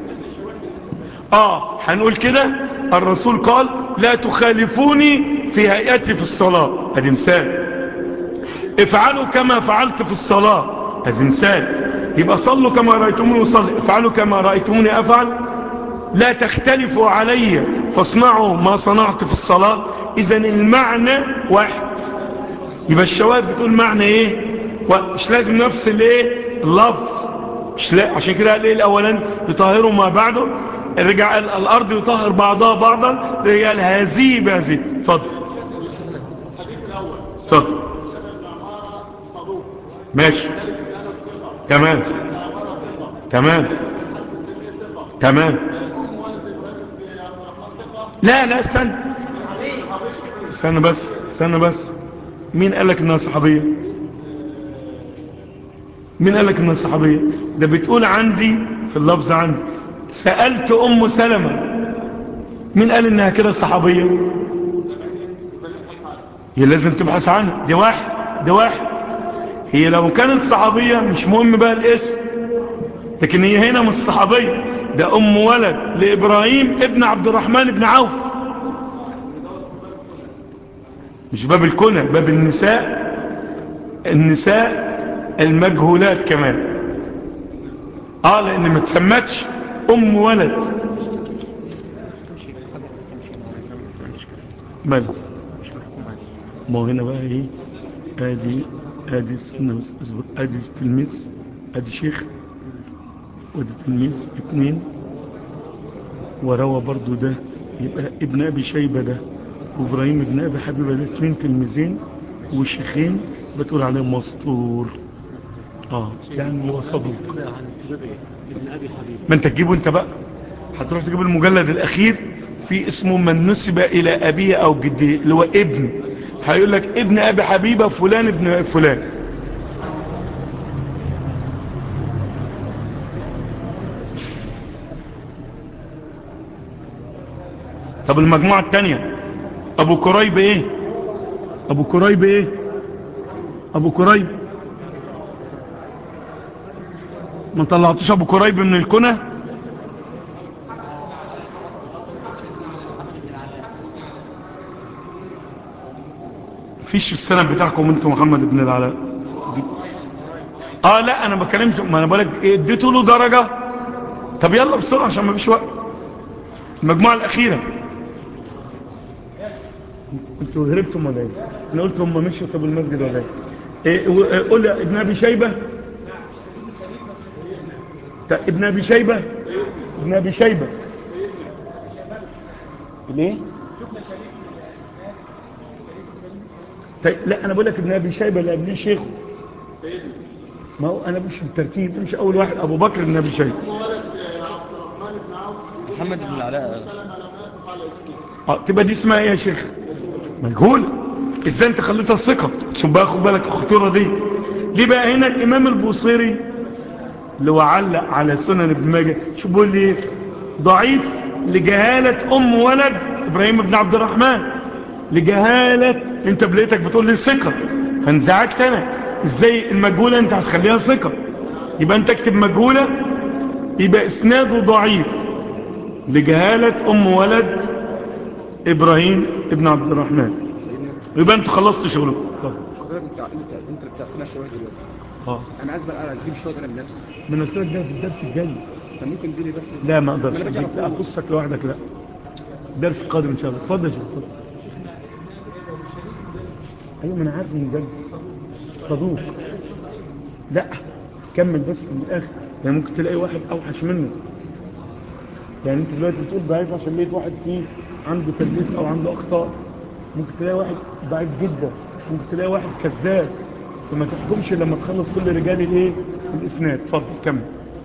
A: اه هنقول كده الرسول قال لا تخالفوني في هيئتي في الصلاة ادي مثال افعلوا كما فعلت في الصلاة ادي مثال يبقى صلوا كما رأيتموني أصلي افعلوا كما رأيتموني أفعل لا تختلفوا علي فاصنعوا ما صنعت في الصلاة إذا المعنى واحد يبقى الشواهد بتقول معنى ايه مش لازم نفس الايه اللفظ مش لا عشان كده قال ايه الاولاني يطهروا ما بعده رجع قال الارض يطهر بعضها بعضا رجع قال هذه بهذه اتفضل
B: الحديث الاول
A: اتفضل
B: شهد العمارة صدوق
A: ماشي
B: ذلك كان الثقة
A: تمام
B: العمارة ثقة
A: تمام
B: الحس التنمية ثقة
A: تمام
B: ام ولد ابراهيم بن عبد الرحمن ثقة
A: لا لا استنى استنى بس استنى بس مين قال لك انها صحابية مين قال لك انها صحابية ده بتقول عندي في اللفظ عندي سألت ام سلمة مين قال انها كده صحابية هي لازم تبحث عنها دي واحد دي واحد هي لو كانت صحابية مش مهم بقى الاسم لكن هي هنا مش صحابية ده ام ولد لابراهيم ابن عبد الرحمن بن عوف مش باب الكنى باب النساء النساء المجهولات كمان اه لان ما تسمتش ام ولد مال ما هو هنا بقى ايه ادي ادي سنة اصبر ادي تلميذ ادي شيخ وادي تلميذ اتنين وروى برضو ده يبقى ابن ابي شيبة ده وابراهيم ابن ابي حبيبة ده اتنين تلميذين وشيخين بتقول عليهم مسطور اه يعني هو صدوق
C: عن جبعي ابن أبي حبيب
A: ما انت تجيبه انت بقى هتروح تجيب المجلد الاخير في اسمه من نسب الى ابيه او جديه اللي هو ابن هيقول لك ابن ابي حبيبه فلان ابن فلان طب المجموعة التانية ابو كريب ايه ابو كريب ايه ابو كريب ما طلعتش ابو كريب من الكنى فيش في السنة بتاعكم انتوا محمد بن العلاء اه لا انا بكلمش ما انا بقولك إيه، اديتوا له درجة طب يلا بسرعة عشان ما فيش وقت المجموعة الاخيرة انتوا هربتم ولا ايه انا قلت هم مشوا سابوا المسجد ولا ايه إيه و- إيه، قول لي ابن ابي شيبة تا- ابن ابي شيبة ابن ابي شيبة ليه طيب لا انا بقول لك ابن ابي شيبه اللي قبليه شيخه ما هو انا مش بالترتيب مش اول واحد ابو بكر بن ابي شيبه
C: محمد بن العلاء
A: اه تبقى دي اسمها ايه يا شيخ مجهوله ازاي انت خليتها ثقه شوف بقى خد بالك الخطوره دي ليه بقى هنا الامام البوصيري اللي هو علق على سنن ابن ماجه شوف بيقول لي ايه ضعيف لجهاله ام ولد ابراهيم بن عبد الرحمن لجهاله انت بليتك بتقول لي ثقه فانزعجت انا ازاي المجهوله انت هتخليها ثقه يبقى انت اكتب مجهوله يبقى اسناده ضعيف لجهاله ام ولد ابراهيم ابن عبد الرحمن يبقى انت خلصت شغلك اتفضل.
C: حضرتك انت انت انت اللي بتعطينا الشواهد دلوقتي
A: اه
C: انا عايز بقى اجيب الشواهد انا بنفسي
A: من قلت لك ده في الدرس الجاي
C: فممكن تديني بس
A: لا ما اقدرش
C: ما أنا باجي على طول.
A: اخصك لوحدك لا الدرس القادم ان شاء الله اتفضل يا شيخ اتفضل ايوه ما انا عارف ان درس صدوق لا كمل بس من الاخر يعني ممكن تلاقي واحد اوحش منه يعني انت دلوقتي بتقول ضعيف عشان لقيت واحد فيه عنده تدليس او عنده اخطاء ممكن تلاقي واحد ضعيف جدا ممكن تلاقي واحد كذاب فما تحكمش لما تخلص كل رجال الايه الاسناد اتفضل كمل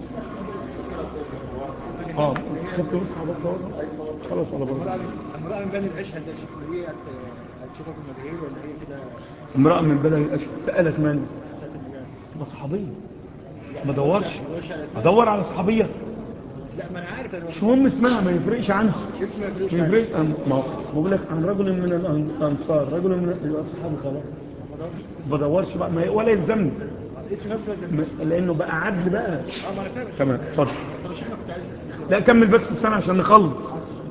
A: اه خدت نسخه بتصور خلاص على بعض
C: امرأة من بني الاشهد ده شوف هي هتشوفها في المدعين ولا هي كده
A: امرأة من بلد الأشهر سألت من تبقى صحابية ما دورش ادور على صحابية
C: لا ما انا عارف انا
A: مش مهم اسمها ما يفرقش عنها
C: اسمها فلوس
A: ما يفرقش أم- ما بقول لك عن رجل من الأنصار رجل من يبقى صحابي خلاص ما بدورش بقى ما ي- ولا يلزمني
C: اسم نفسه لازم
A: م- لأنه بقى عدل بقى
C: اه ما انا فاهم
A: تمام اتفضل
C: طب الشيخ كنت عايز
A: لا كمل بس السنة عشان نخلص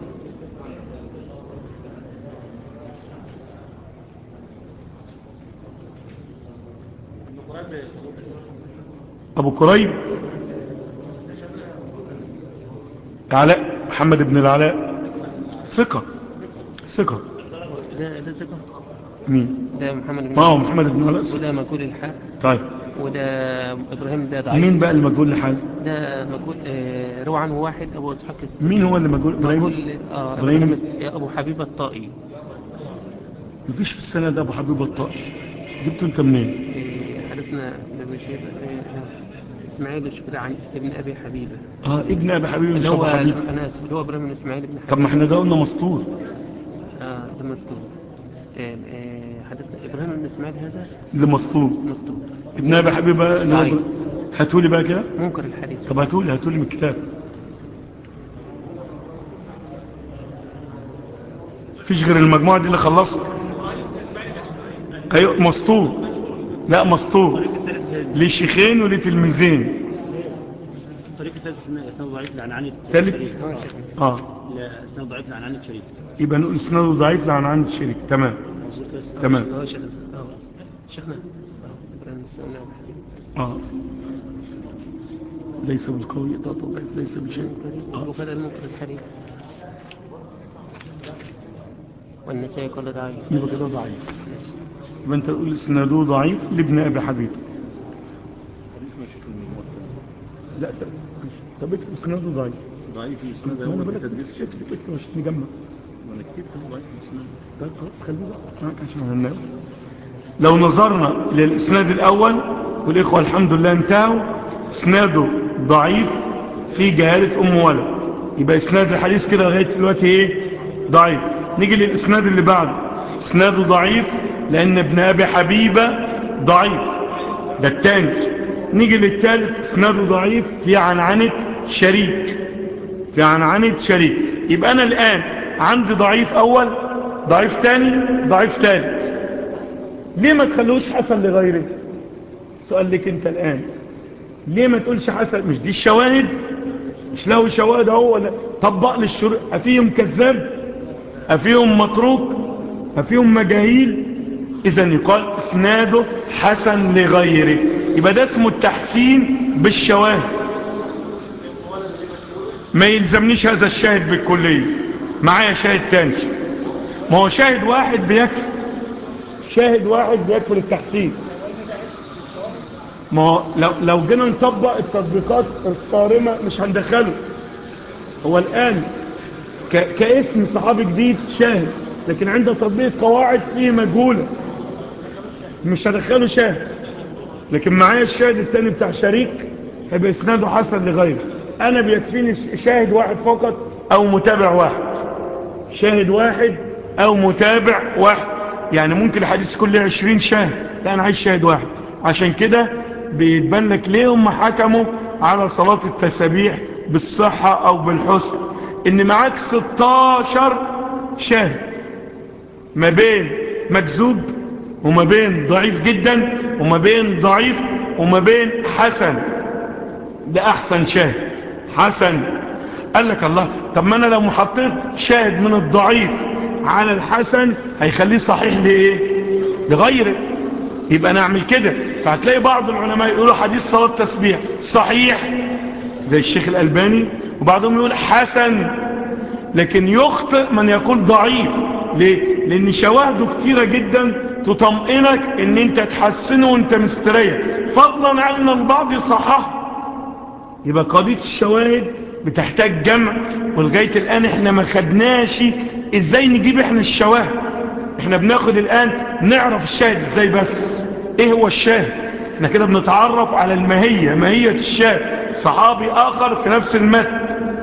A: أبو كريب علاء محمد بن العلاء ثقة ثقة
D: ده ده ثقة
A: مين
D: ده محمد بن
A: ما هو محمد بن العلاء ثقة
D: وده مجهول الحال
A: طيب
D: وده إبراهيم ده ضعيف
A: مين بقى المجهول لحال
D: ده مجهول آه، روى عنه واحد أبو إسحاق السبيعي.
A: مين هو اللي مجهول إبراهيم
D: مجهول آه
A: إبراهيم؟
D: إبراهيم أبو حبيب الطائي
A: مفيش في السنة ده أبو حبيب الطائش جبته أنت منين
D: آه، حدثنا ابن شيبة آه، إسماعيل الشكري عن ابن أبي حبيبة
A: اه ابن أبي حبيب مش
D: اللي
A: أبو
D: هو
A: حبيب
D: أنا آسف اللي هو إبراهيم بن إسماعيل بن حبيب
A: طب ما احنا ده قلنا مسطور
D: آه ده مسطور آه، آه، حدثنا إبراهيم بن إسماعيل هذا
A: اللي مسطور
D: مسطور
A: ابن أبي حبيب بقى اللي هو
D: طيب.
A: هاتولي بقى كده
D: منكر الحديث
A: طب هاتولي هاتولي من الكتاب مفيش غير المجموعة دي اللي خلصت ايوه مسطور لا مسطور ليه شيخين وليه تلميذين
E: طريقة ثالث اسمها اسناد ضعيف لعنعنة
A: ثالث؟
E: شريك
D: آه، شيخ.
A: اه
E: لا اسناد ضعيف لعنعنة شريك
A: يبقى نقول اسناده ضعيف لعن عند الشريك تمام
E: موصول كده
A: تمام
D: آه، شيخنا آه، شيخنا آه، إبراهيم بن إسماعيل بن حبيب
A: اه ليس بالقوي ده ضعيف ليس بشيء آه.
D: وكذا المنكر الحديث والنسائي قال ضعيف
A: يبقى كده ضعيف يبقى انت تقول اسناده ضعيف لابن ابي حبيب لا طب طب اكتب اسناده ضعيف
B: ضعيف الاسناد
A: ما انا
B: اول
A: بقول لك
B: تدريس
A: اكتب اكتب عشان نجمع
B: وانا كتير كده ضعيف الاسناد
A: طيب خلاص خليه بقى معاك عشان هننام لو نظرنا للاسناد الاول والاخوه الحمد لله انتهوا اسناده ضعيف في جهاله ام ولد يبقى اسناد الحديث كده لغايه دلوقتي ايه ضعيف نيجي للاسناد اللي بعده اسناده ضعيف لان ابن ابي حبيبه ضعيف ده الثاني نيجي للثالث اسناده ضعيف في عنعنه شريك في عنعنة شريك يبقى أنا الآن عندي ضعيف أول ضعيف تاني ضعيف ثالث ليه ما تخلوش حسن لغيره السؤال لك انت الآن ليه ما تقولش حسن مش دي الشواهد مش له شواهد اهو ولا طبق للشروط افيهم كذاب افيهم متروك افيهم مجاهيل اذا يقال اسناده حسن لغيره يبقى ده اسمه التحسين بالشواهد ما يلزمنيش هذا الشاهد بالكلية معايا شاهد تاني ما هو شاهد واحد بيكفي شاهد واحد بيكفي للتحسين ما هو لو, لو جينا نطبق التطبيقات الصارمة مش هندخله هو الآن ك... كاسم صحابي جديد شاهد لكن عند تطبيق قواعد فيه مجهولة مش هدخله شاهد لكن معايا الشاهد التاني بتاع شريك هيبقى اسناده حسن لغيره انا بيكفيني شاهد واحد فقط او متابع واحد شاهد واحد او متابع واحد يعني ممكن الحديث كله عشرين شاهد لا انا عايز شاهد واحد عشان كده بيتبان لك ليه هم حكموا على صلاة التسابيح بالصحة او بالحسن ان معاك 16 شاهد ما بين مكذوب وما بين ضعيف جدا وما بين ضعيف وما بين حسن ده احسن شاهد حسن قال لك الله طب ما انا لو محطيت شاهد من الضعيف على الحسن هيخليه صحيح لايه لغيره يبقى نعمل كده فهتلاقي بعض العلماء يقولوا حديث صلاة تسبيح صحيح زي الشيخ الألباني وبعضهم يقول حسن لكن يخطئ من يقول ضعيف ليه لان شواهده كتيرة جدا تطمئنك ان انت تحسنه وانت مستريح فضلا عن ان البعض يصححه يبقى قضية الشواهد بتحتاج جمع ولغاية الآن احنا ما خدناش ازاي نجيب احنا الشواهد احنا بناخد الآن نعرف الشاهد ازاي بس ايه هو الشاهد احنا كده بنتعرف على الماهية ماهية الشاهد صحابي آخر في نفس المتن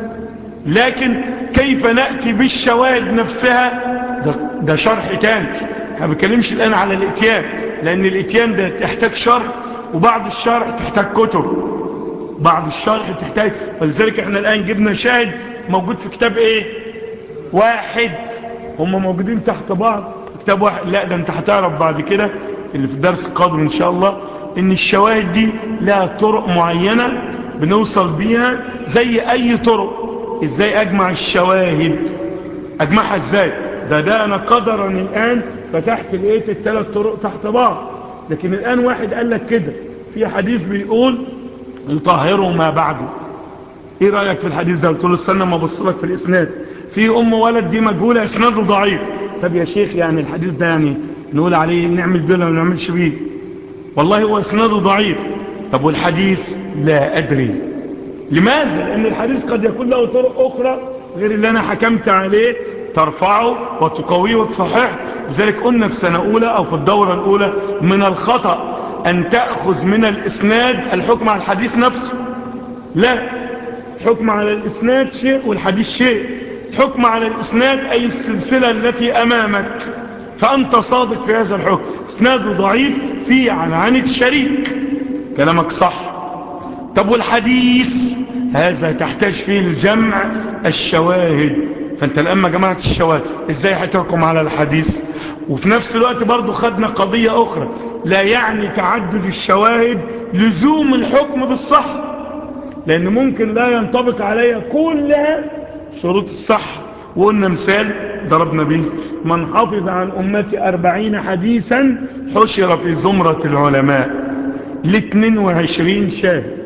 A: لكن كيف نأتي بالشواهد نفسها ده, ده شرح تاني احنا ما بنتكلمش الآن على الاتيان لأن الاتيان ده تحتاج شرح وبعد الشرح تحتاج كتب بعد الشرح تحتاج ولذلك احنا الآن جبنا شاهد موجود في كتاب ايه واحد هم موجودين تحت بعض في كتاب واحد لا ده انت هتعرف بعد كده اللي في الدرس القادم ان شاء الله ان الشواهد دي لها طرق معينة بنوصل بيها زي اي طرق ازاي اجمع الشواهد اجمعها ازاي ده ده انا قدرا الان فتحت لقيت الثلاث طرق تحت بعض لكن الان واحد قال لك كده في حديث بيقول يطهروا ما بعده ايه رأيك في الحديث ده قلت له استنى ما بصلك في الاسناد في ام ولد دي مجهولة اسناده ضعيف طب يا شيخ يعني الحديث ده يعني نقول عليه نعمل بيه ولا ما نعملش بيه والله هو اسناده ضعيف طب والحديث لا ادري لماذا لان الحديث قد يكون له طرق اخرى غير اللي انا حكمت عليه ترفعه وتقويه وتصححه لذلك قلنا في سنة اولى او في الدورة الاولى من الخطأ أن تأخذ من الإسناد الحكم على الحديث نفسه لا حكم على الإسناد شيء والحديث شيء حكم على الإسناد أي السلسلة التي أمامك فأنت صادق في هذا الحكم إسناده ضعيف في عنعنة الشريك كلامك صح طب والحديث هذا تحتاج فيه الجمع الشواهد فانت الآن ما جمعت الشواهد ازاي هتحكم على الحديث وفي نفس الوقت برضو خدنا قضية أخرى لا يعني تعدد الشواهد لزوم الحكم بالصح لأن ممكن لا ينطبق عليها كلها شروط الصح وقلنا مثال ضربنا بيه من حفظ عن أمتي أربعين حديثا حشر في زمرة العلماء ل 22 شاهد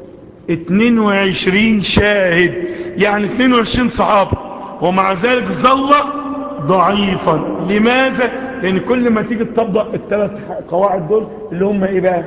A: 22 شاهد يعني 22 صحابة ومع ذلك ظل ضعيفا لماذا لان كل ما تيجي تطبق الثلاث قواعد دول اللي هم ايه بقى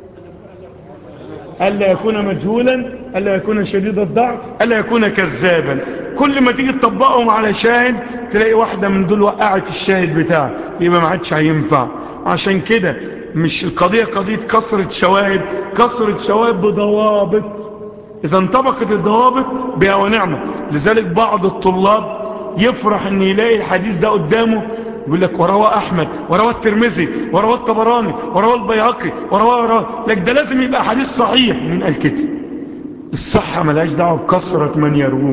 A: الا يكون مجهولا الا يكون شديد الضعف الا يكون كذابا كل ما تيجي تطبقهم على شاهد تلاقي واحدة من دول وقعت الشاهد بتاعه يبقى ما عادش هينفع عشان كده مش القضية قضية كسرة شواهد كسرة شواهد بضوابط اذا انطبقت الضوابط بها ونعمة لذلك بعض الطلاب يفرح ان يلاقي الحديث ده قدامه يقول لك ورواه احمد ورواه الترمذي ورواه الطبراني ورواه البيهقي ورواه ورواه لك ده لازم يبقى حديث صحيح من قال كده الصحة ملهاش دعوه بكثرة من يروه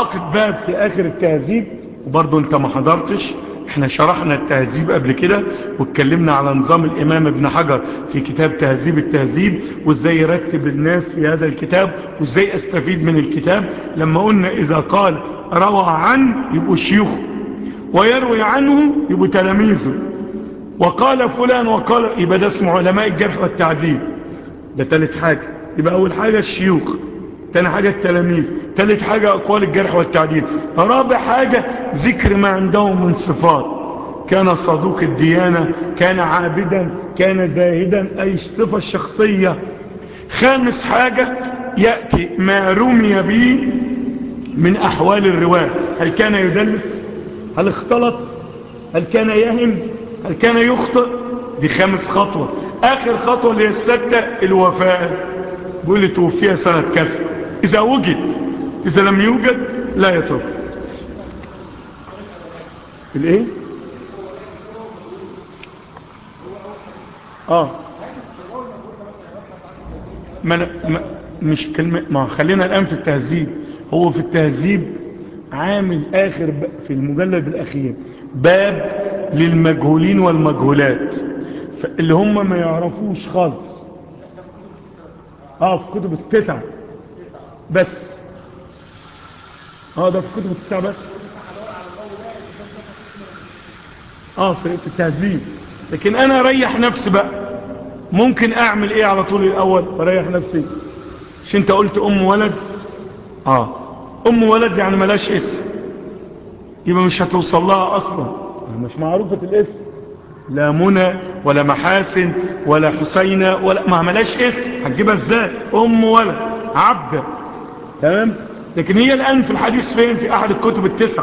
A: عقد باب في آخر التهذيب وبرضه انت ما حضرتش احنا شرحنا التهذيب قبل كده واتكلمنا على نظام الامام ابن حجر في كتاب تهذيب التهذيب وازاي يرتب الناس في هذا الكتاب وازاي استفيد من الكتاب لما قلنا اذا قال روى عن يبقوا شيوخه ويروي عنه يبقوا تلاميذه وقال فلان وقال يبقى ده اسمه علماء الجرح والتعديل ده تالت حاجة يبقى اول حاجة الشيوخ تاني حاجة التلاميذ تالت حاجة أقوال الجرح والتعديل رابع حاجة ذكر ما عندهم من صفات كان صدوق الديانة كان عابدا كان زاهدا أي صفة الشخصية خامس حاجة يأتي ما رمي به من أحوال الرواة هل كان يدلس هل اختلط هل كان يهم هل كان يخطئ دي خامس خطوة آخر خطوة اللي هي الستة الوفاء بيقول لي توفيها سنة كسر إذا وجد إذا لم يوجد لا يترك الإيه آه ما أنا ما مش كلمة ما خلينا الآن في التهذيب هو في التهذيب عامل آخر ب- في المجلد الأخير باب للمجهولين والمجهولات ف- اللي هم ما يعرفوش خالص اه في كتب التسعة بس اه ده في كتب التسعة بس اه في, في التهذيب لكن انا اريح نفسي بقى ممكن اعمل ايه على طول الاول اريح نفسي مش انت قلت ام ولد اه ام ولد يعني ملاش اسم يبقى مش هتوصل لها اصلا مش معروفة الاسم لا منى ولا محاسن ولا حسينة ولا ما ملاش اسم هتجيبها ازاي ام ولد عبدة تمام لكن هي الان في الحديث فين في احد الكتب التسعة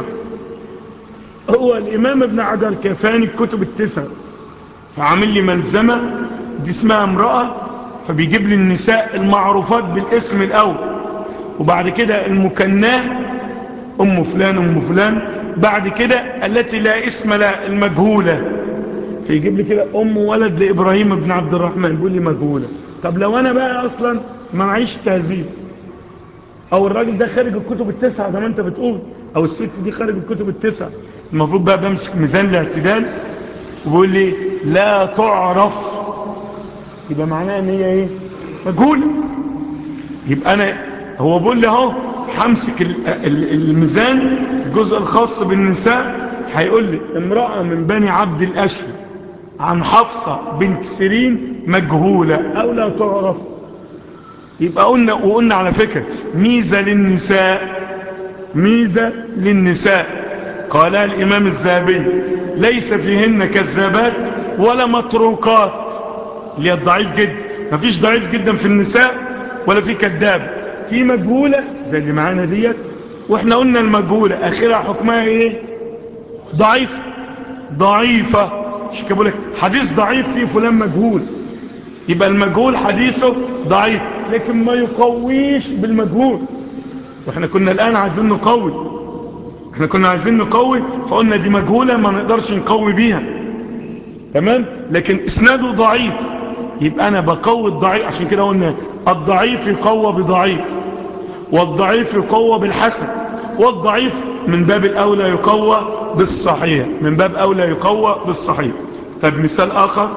A: هو الامام ابن عدل كفاني الكتب التسعة فعامل لي ملزمة دي اسمها امرأة فبيجيب لي النساء المعروفات بالاسم الاول وبعد كده المكناه ام فلان ام فلان بعد كده التي لا اسم لها المجهولة فيجيب لي كده ام ولد لابراهيم بن عبد الرحمن بيقول لي مجهولة طب لو انا بقى اصلا ما معيش تهذيب او الراجل ده خارج الكتب التسعة زي ما انت بتقول او الست دي خارج الكتب التسعة المفروض بقى بمسك ميزان الاعتدال وبيقول لي لا تعرف يبقى معناها ان هي ايه مجهولة يبقى انا هو بيقول لي اهو همسك ال- ال- الميزان الجزء الخاص بالنساء هيقول لي امرأة من بني عبد الاشهر عن حفصة بنت سيرين مجهولة او لا تعرف يبقى قلنا وقلنا على فكرة ميزة للنساء ميزة للنساء قالها الامام الذهبي ليس فيهن كذابات ولا متروكات اللي هي الضعيف جدا مفيش ضعيف جدا في النساء ولا في كذاب في مجهولة زي اللي معانا ديت واحنا قلنا المجهولة اخرها حكمها ايه ضعيف ضعيفة مش كده بقول لك حديث ضعيف فيه فلان مجهول يبقى المجهول حديثه ضعيف لكن ما يقويش بالمجهول واحنا كنا الان عايزين نقوي احنا كنا عايزين نقوي فقلنا دي مجهولة ما نقدرش نقوي بيها تمام لكن اسناده ضعيف يبقى انا بقوي الضعيف عشان كده قلنا الضعيف يقوى بضعيف والضعيف يقوى بالحسن والضعيف من باب الاولى يقوى بالصحيح من باب اولى يقوى بالصحيح طب مثال اخر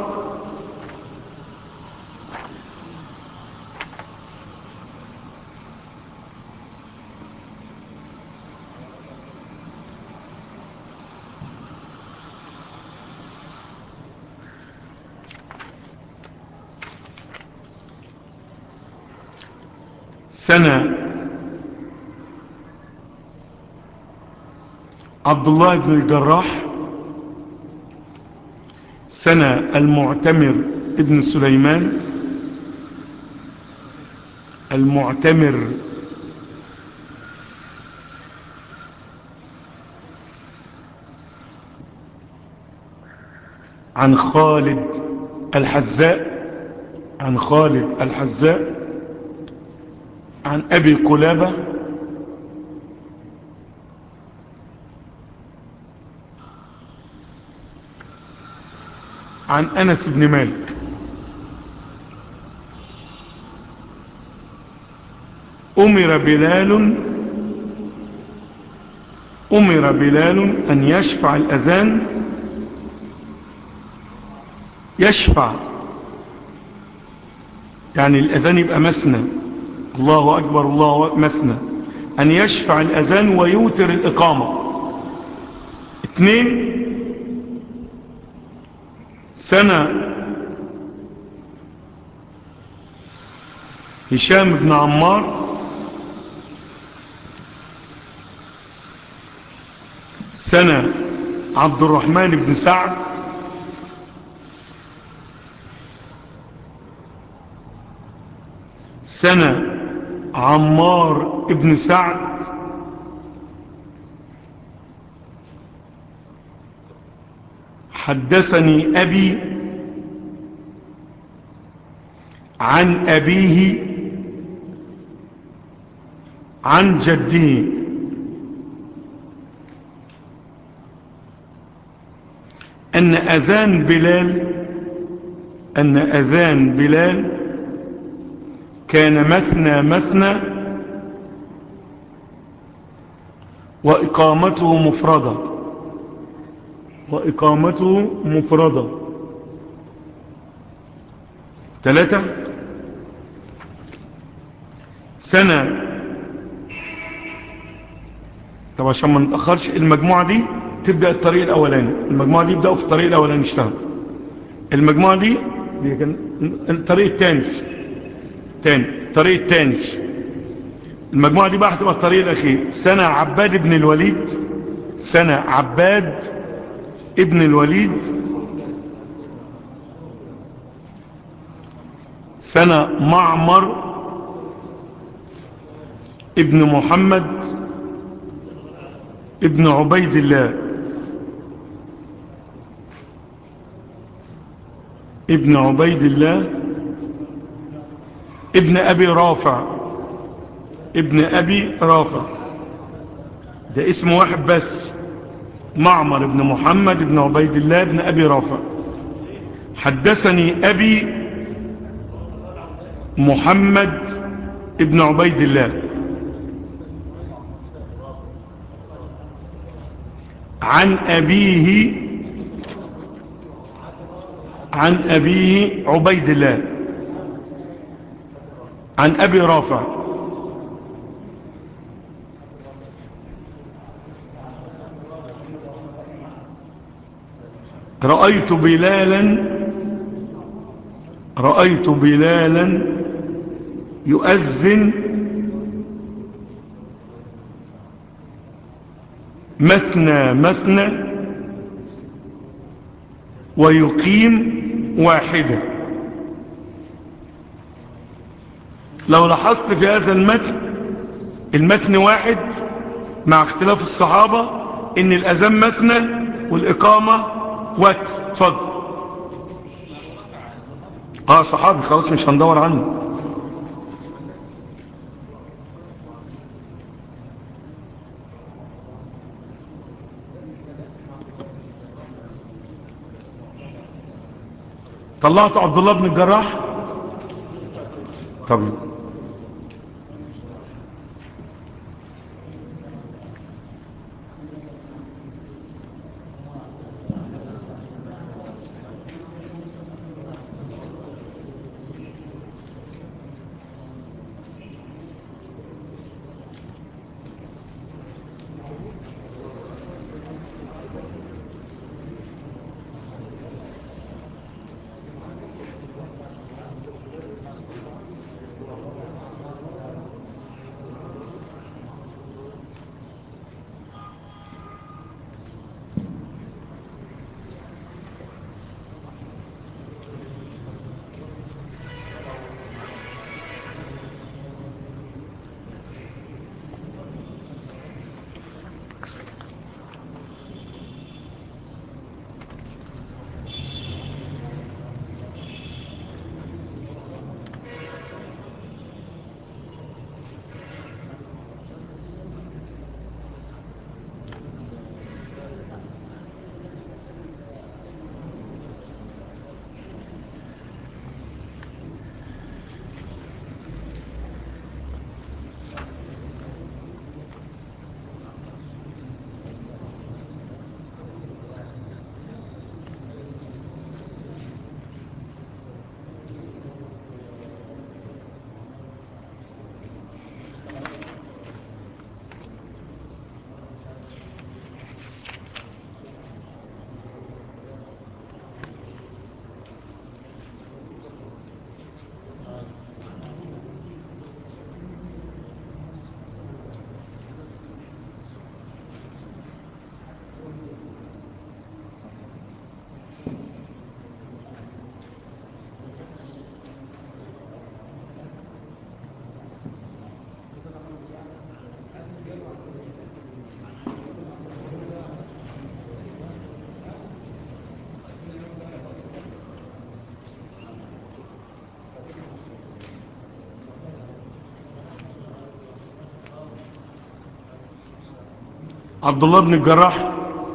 A: سنة عبد الله بن الجراح سنة المعتمر ابن سليمان المعتمر عن خالد الحزاء عن خالد الحزاء عن أبي قلابة عن أنس بن مالك أمر بلال أمر بلال أن يشفع الأذان يشفع يعني الأذان يبقى مسنى الله أكبر الله أكبر مسنى أن يشفع الأذان ويوتر الإقامة اثنين سنة هشام بن عمار سنة عبد الرحمن بن سعد سنة عمار بن سعد حدثني أبي عن أبيه عن جده أن أذان بلال أن أذان بلال كان مثنى مثنى وإقامته مفردة وإقامته مفردة ثلاثة سنة طب عشان ما نتأخرش المجموعة دي تبدأ الطريق الأولاني المجموعة دي يبدأوا في الطريق الأولاني يشتغل المجموعة دي, دي كان الطريق الثاني تاني الطريق الثاني المجموعة دي بقى هتبقى الطريق الأخير سنة عباد ابن الوليد سنة عباد ابن الوليد سنة معمر ابن محمد ابن عبيد الله ابن عبيد الله ابن أبي رافع ابن أبي رافع ده اسم واحد بس معمر ابن محمد ابن عبيد الله ابن أبي رافع حدثني أبي محمد ابن عبيد الله عن أبيه عن أبيه عبيد الله عن أبي رافع رأيت بلالا رأيت بلالا يؤذن مثنى مثنى ويقيم واحدة لو لاحظت في هذا المتن المتن واحد مع اختلاف الصحابة ان الأذان مثنى والإقامة وتر اتفضل اه صحابي خلاص مش هندور عنه طلعت عبد الله بن الجراح طب عبد الله بن الجراح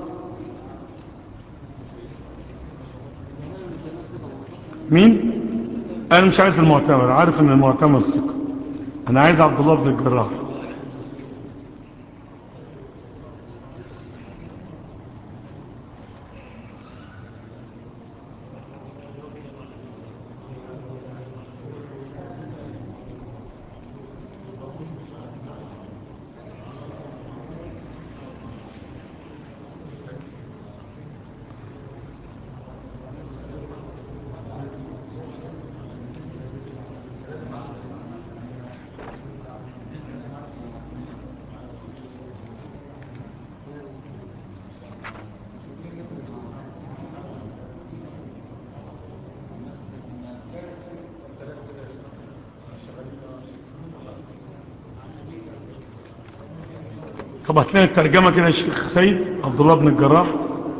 A: مين انا مش عايز المعتمر عارف ان المعتمر ثقه انا عايز عبد الله بن الجراح طب هات لنا الترجمه كده يا شيخ سيد عبد الله بن الجراح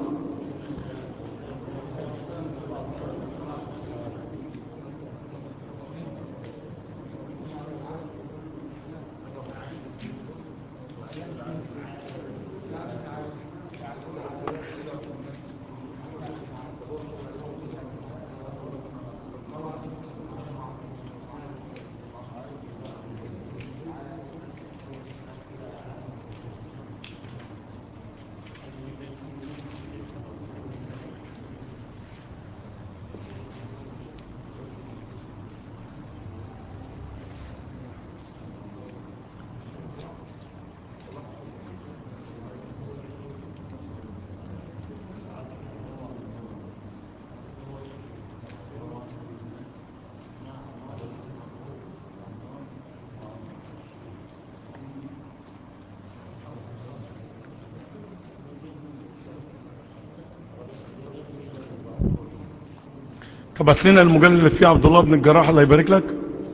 A: طب هات لنا المجلد اللي فيه عبد الله بن الجراح الله يبارك لك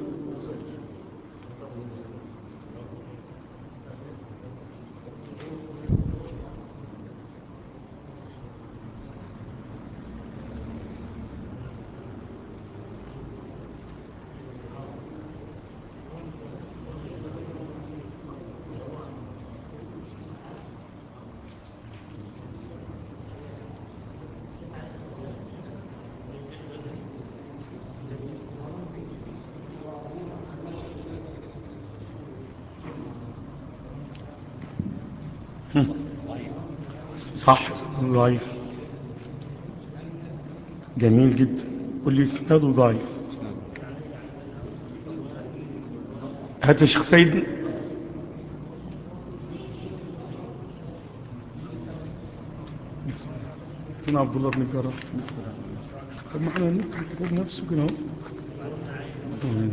A: صح ضعيف جميل جدا قول لي اسناده ضعيف هات يا شيخ سيد بسم الله فين عبد الله بن الجراح بسم الله طب ما احنا نفتح الكتاب نفسه كده اهو تمام.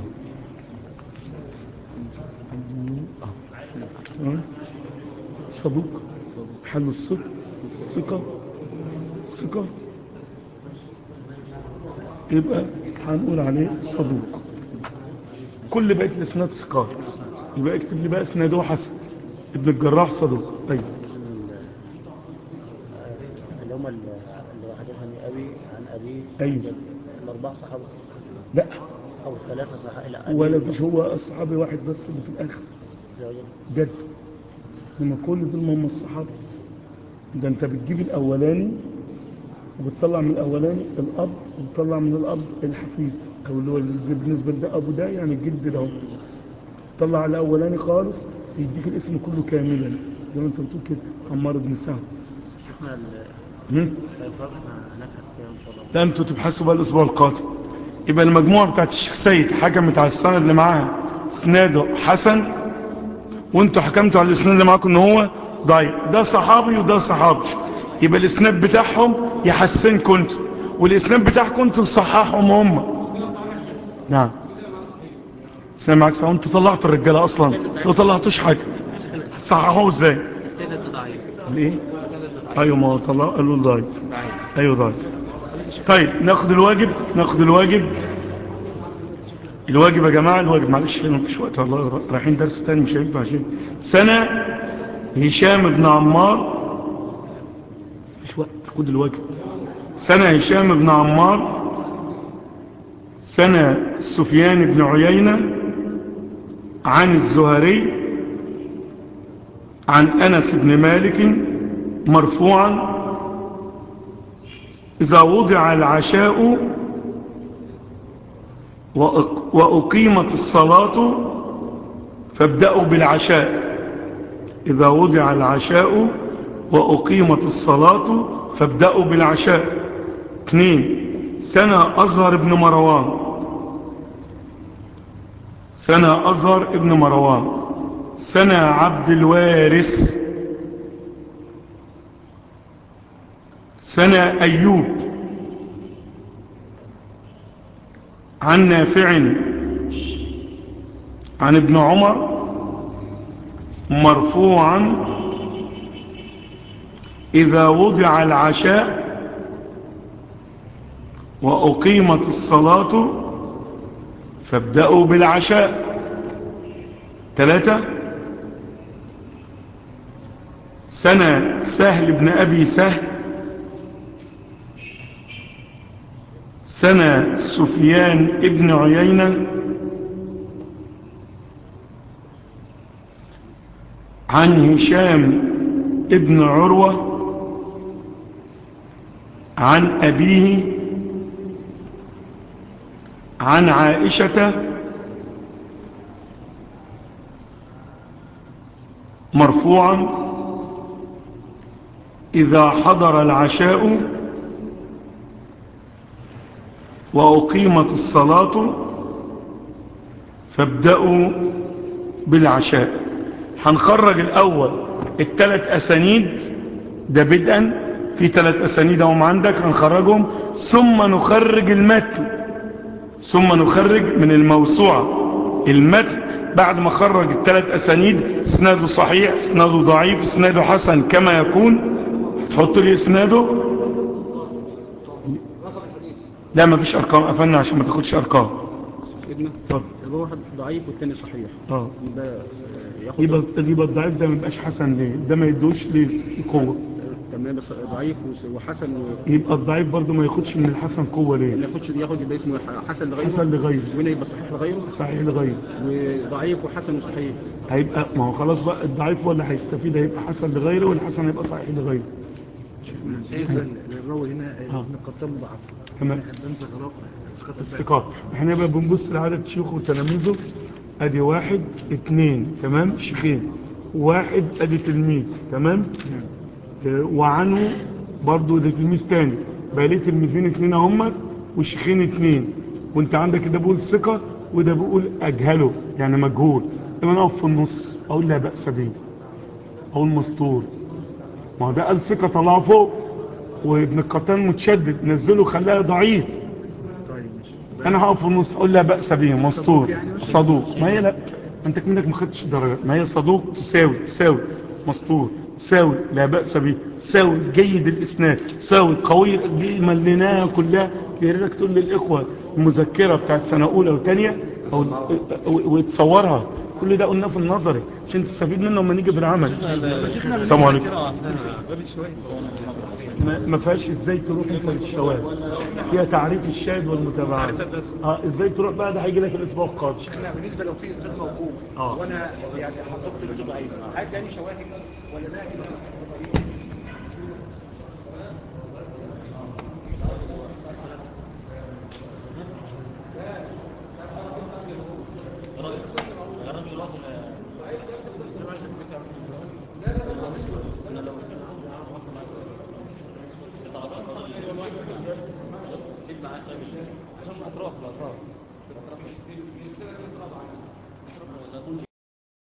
A: آه. آه. صدوق حل الصدق ثقة ثقة يبقى هنقول عليه صدوق كل بقية الاسناد ثقات يبقى اكتب لي بقى اسناده حسن ابن الجراح صدوق ايوه
E: اللي هم اللي حدثني أبي عن أبي
A: أيوة.
E: الأربعة صحابة
A: لا
E: أو الثلاثة صحابة لا أبي
A: ولا فيش هو صحابي واحد بس اللي في الاخر
E: زوجين.
A: جد لما كل دول هم الصحابة ده انت بتجيب الاولاني وبتطلع من الاولاني الاب وبتطلع من الاب الحفيد او اللي هو اللي بالنسبه لده ابو ده يعني الجد ده اهو تطلع على الاولاني خالص يديك الاسم كله كاملا زي ما انت بتقول كده عمار بن سعد
E: شفنا ال-
A: هم؟
E: طيب خلاص احنا هنبحث فيها إن شاء الله
A: لا انتوا تبحثوا بقى الاسبوع القادم يبقى المجموعه بتاعت الشيخ سيد حكمت على السند اللي معاها اسناده حسن وانتوا حكمتوا على الاسناد اللي معاكم ان هو ضعيف ده صحابي وده صحابي يبقى الاسناد بتاعهم يحسنكم انتوا والاسناد بتاعكم انتوا تصححهم هم نعم سامع معاك سواء انتوا طلعتوا الرجاله اصلا انتوا طلعتوش حاجه صححوه ازاي
D: الثالث ضعيف
A: ليه
D: الثالث ضعيف
A: ايوه ما هو طلع قالوا ضعيف
D: ضعيف
A: ايوه ضعيف طيب ناخد الواجب ناخد الواجب الواجب يا جماعة الواجب معلش ما فيش وقت والله رايحين درس تاني مش هينفع شيء سنة هشام بن عمار مفيش وقت خد الواجب سنة هشام بن عمار سنة سفيان بن عيينة عن الزهري عن أنس بن مالك مرفوعا إذا وضع العشاء وأق- وأقيمت الصلاة فابدأوا بالعشاء إذا وضع العشاء وأقيمت الصلاة فابدأوا بالعشاء اثنين سنة أزهر بن مروان سنة أزهر بن مروان سنة عبد الوارث سنة أيوب عن نافع عن ابن عمر مرفوعا إذا وضع العشاء وأقيمت الصلاة فابدأوا بالعشاء ثلاثة سنة سهل بن أبي سهل سنة سفيان ابن عيينة عن هشام ابن عروة عن أبيه عن عائشة مرفوعا إذا حضر العشاء وأقيمت الصلاة فابدأوا بالعشاء هنخرج الأول الثلاث أسانيد ده بدءا في ثلاث أسانيد هم عندك هنخرجهم ثم نخرج المتن ثم نخرج من الموسوعة المتن بعد ما خرج الثلاث أسانيد اسناده صحيح اسناده ضعيف اسناده حسن كما يكون تحط لي اسناده لا ما فيش ارقام قفلنا عشان ما تاخدش ارقام
E: سيدنا
A: اتفضل
E: يبقى واحد ضعيف والتاني صحيح
A: اه
E: يبقى ياخد
A: يبقى يبقى الضعيف ده ما يبقاش حسن ليه ده ما يدوش ليه قوه
E: تمام بس ضعيف وس- وحسن و...
A: يبقى الضعيف برضه ما ياخدش من الحسن قوه
E: ما
A: ليه
E: ياخدش ياخد يبقى اسمه ح- حسن لغيره
A: حسن لغيره
E: وهنا يبقى صحيح لغيره
A: صحيح لغيره
E: وضعيف وحسن وصحيح
A: هيبقى ما هو خلاص بقى الضعيف ولا هيستفيد هيبقى حسن لغيره والحسن هيبقى صحيح لغيره
C: بالنسبه للراوي هنا
A: آه.
C: ابن القطان ضعف
A: تمام.
C: بنسى خلاص ثقة الباقي.
A: الثقات احنا بقى بنبص لعدد شيوخه وتلاميذه ادي واحد اتنين تمام شيخين واحد ادي تلميذ تمام اه، وعنه برضو ده تلميذ تاني بقى ليه تلميذين اتنين هم وشيخين اتنين وانت عندك ده بيقول ثقة وده بيقول اجهله يعني مجهول لما نقف في النص اقول لا بأس به اقول مستور ما هو ده قال ثقة طلعه فوق وابن القطان متشدد نزله خلاها ضعيف
C: طيب ماشي
A: انا هقف في النص اقول لا باس به مستور
C: يعني مش-
A: صدوق ما هي لا انت كمنك ما خدتش درجات ما هي صدوق تساوي تساوي مستور تساوي لا باس به تساوي جيد الاسناد تساوي قوي دي مليناها كلها يا ريتك تقول للاخوه المذكره بتاعت سنه اولى وثانيه او وتصورها كل ده قلناه في النظري عشان تستفيد منه لما نيجي في العمل السلام عليكم ما ما فيهاش ازاي تروح انت للشواذ فيها تعريف الشاهد والمتابعات اه ازاي تروح بقى ده هيجي لك الاسبوع القادم
C: احنا بالنسبه لو في اسناد موقوف
A: آه.
C: وانا يعني حطيت له ضعيف هل تاني شواهد ولا ده كده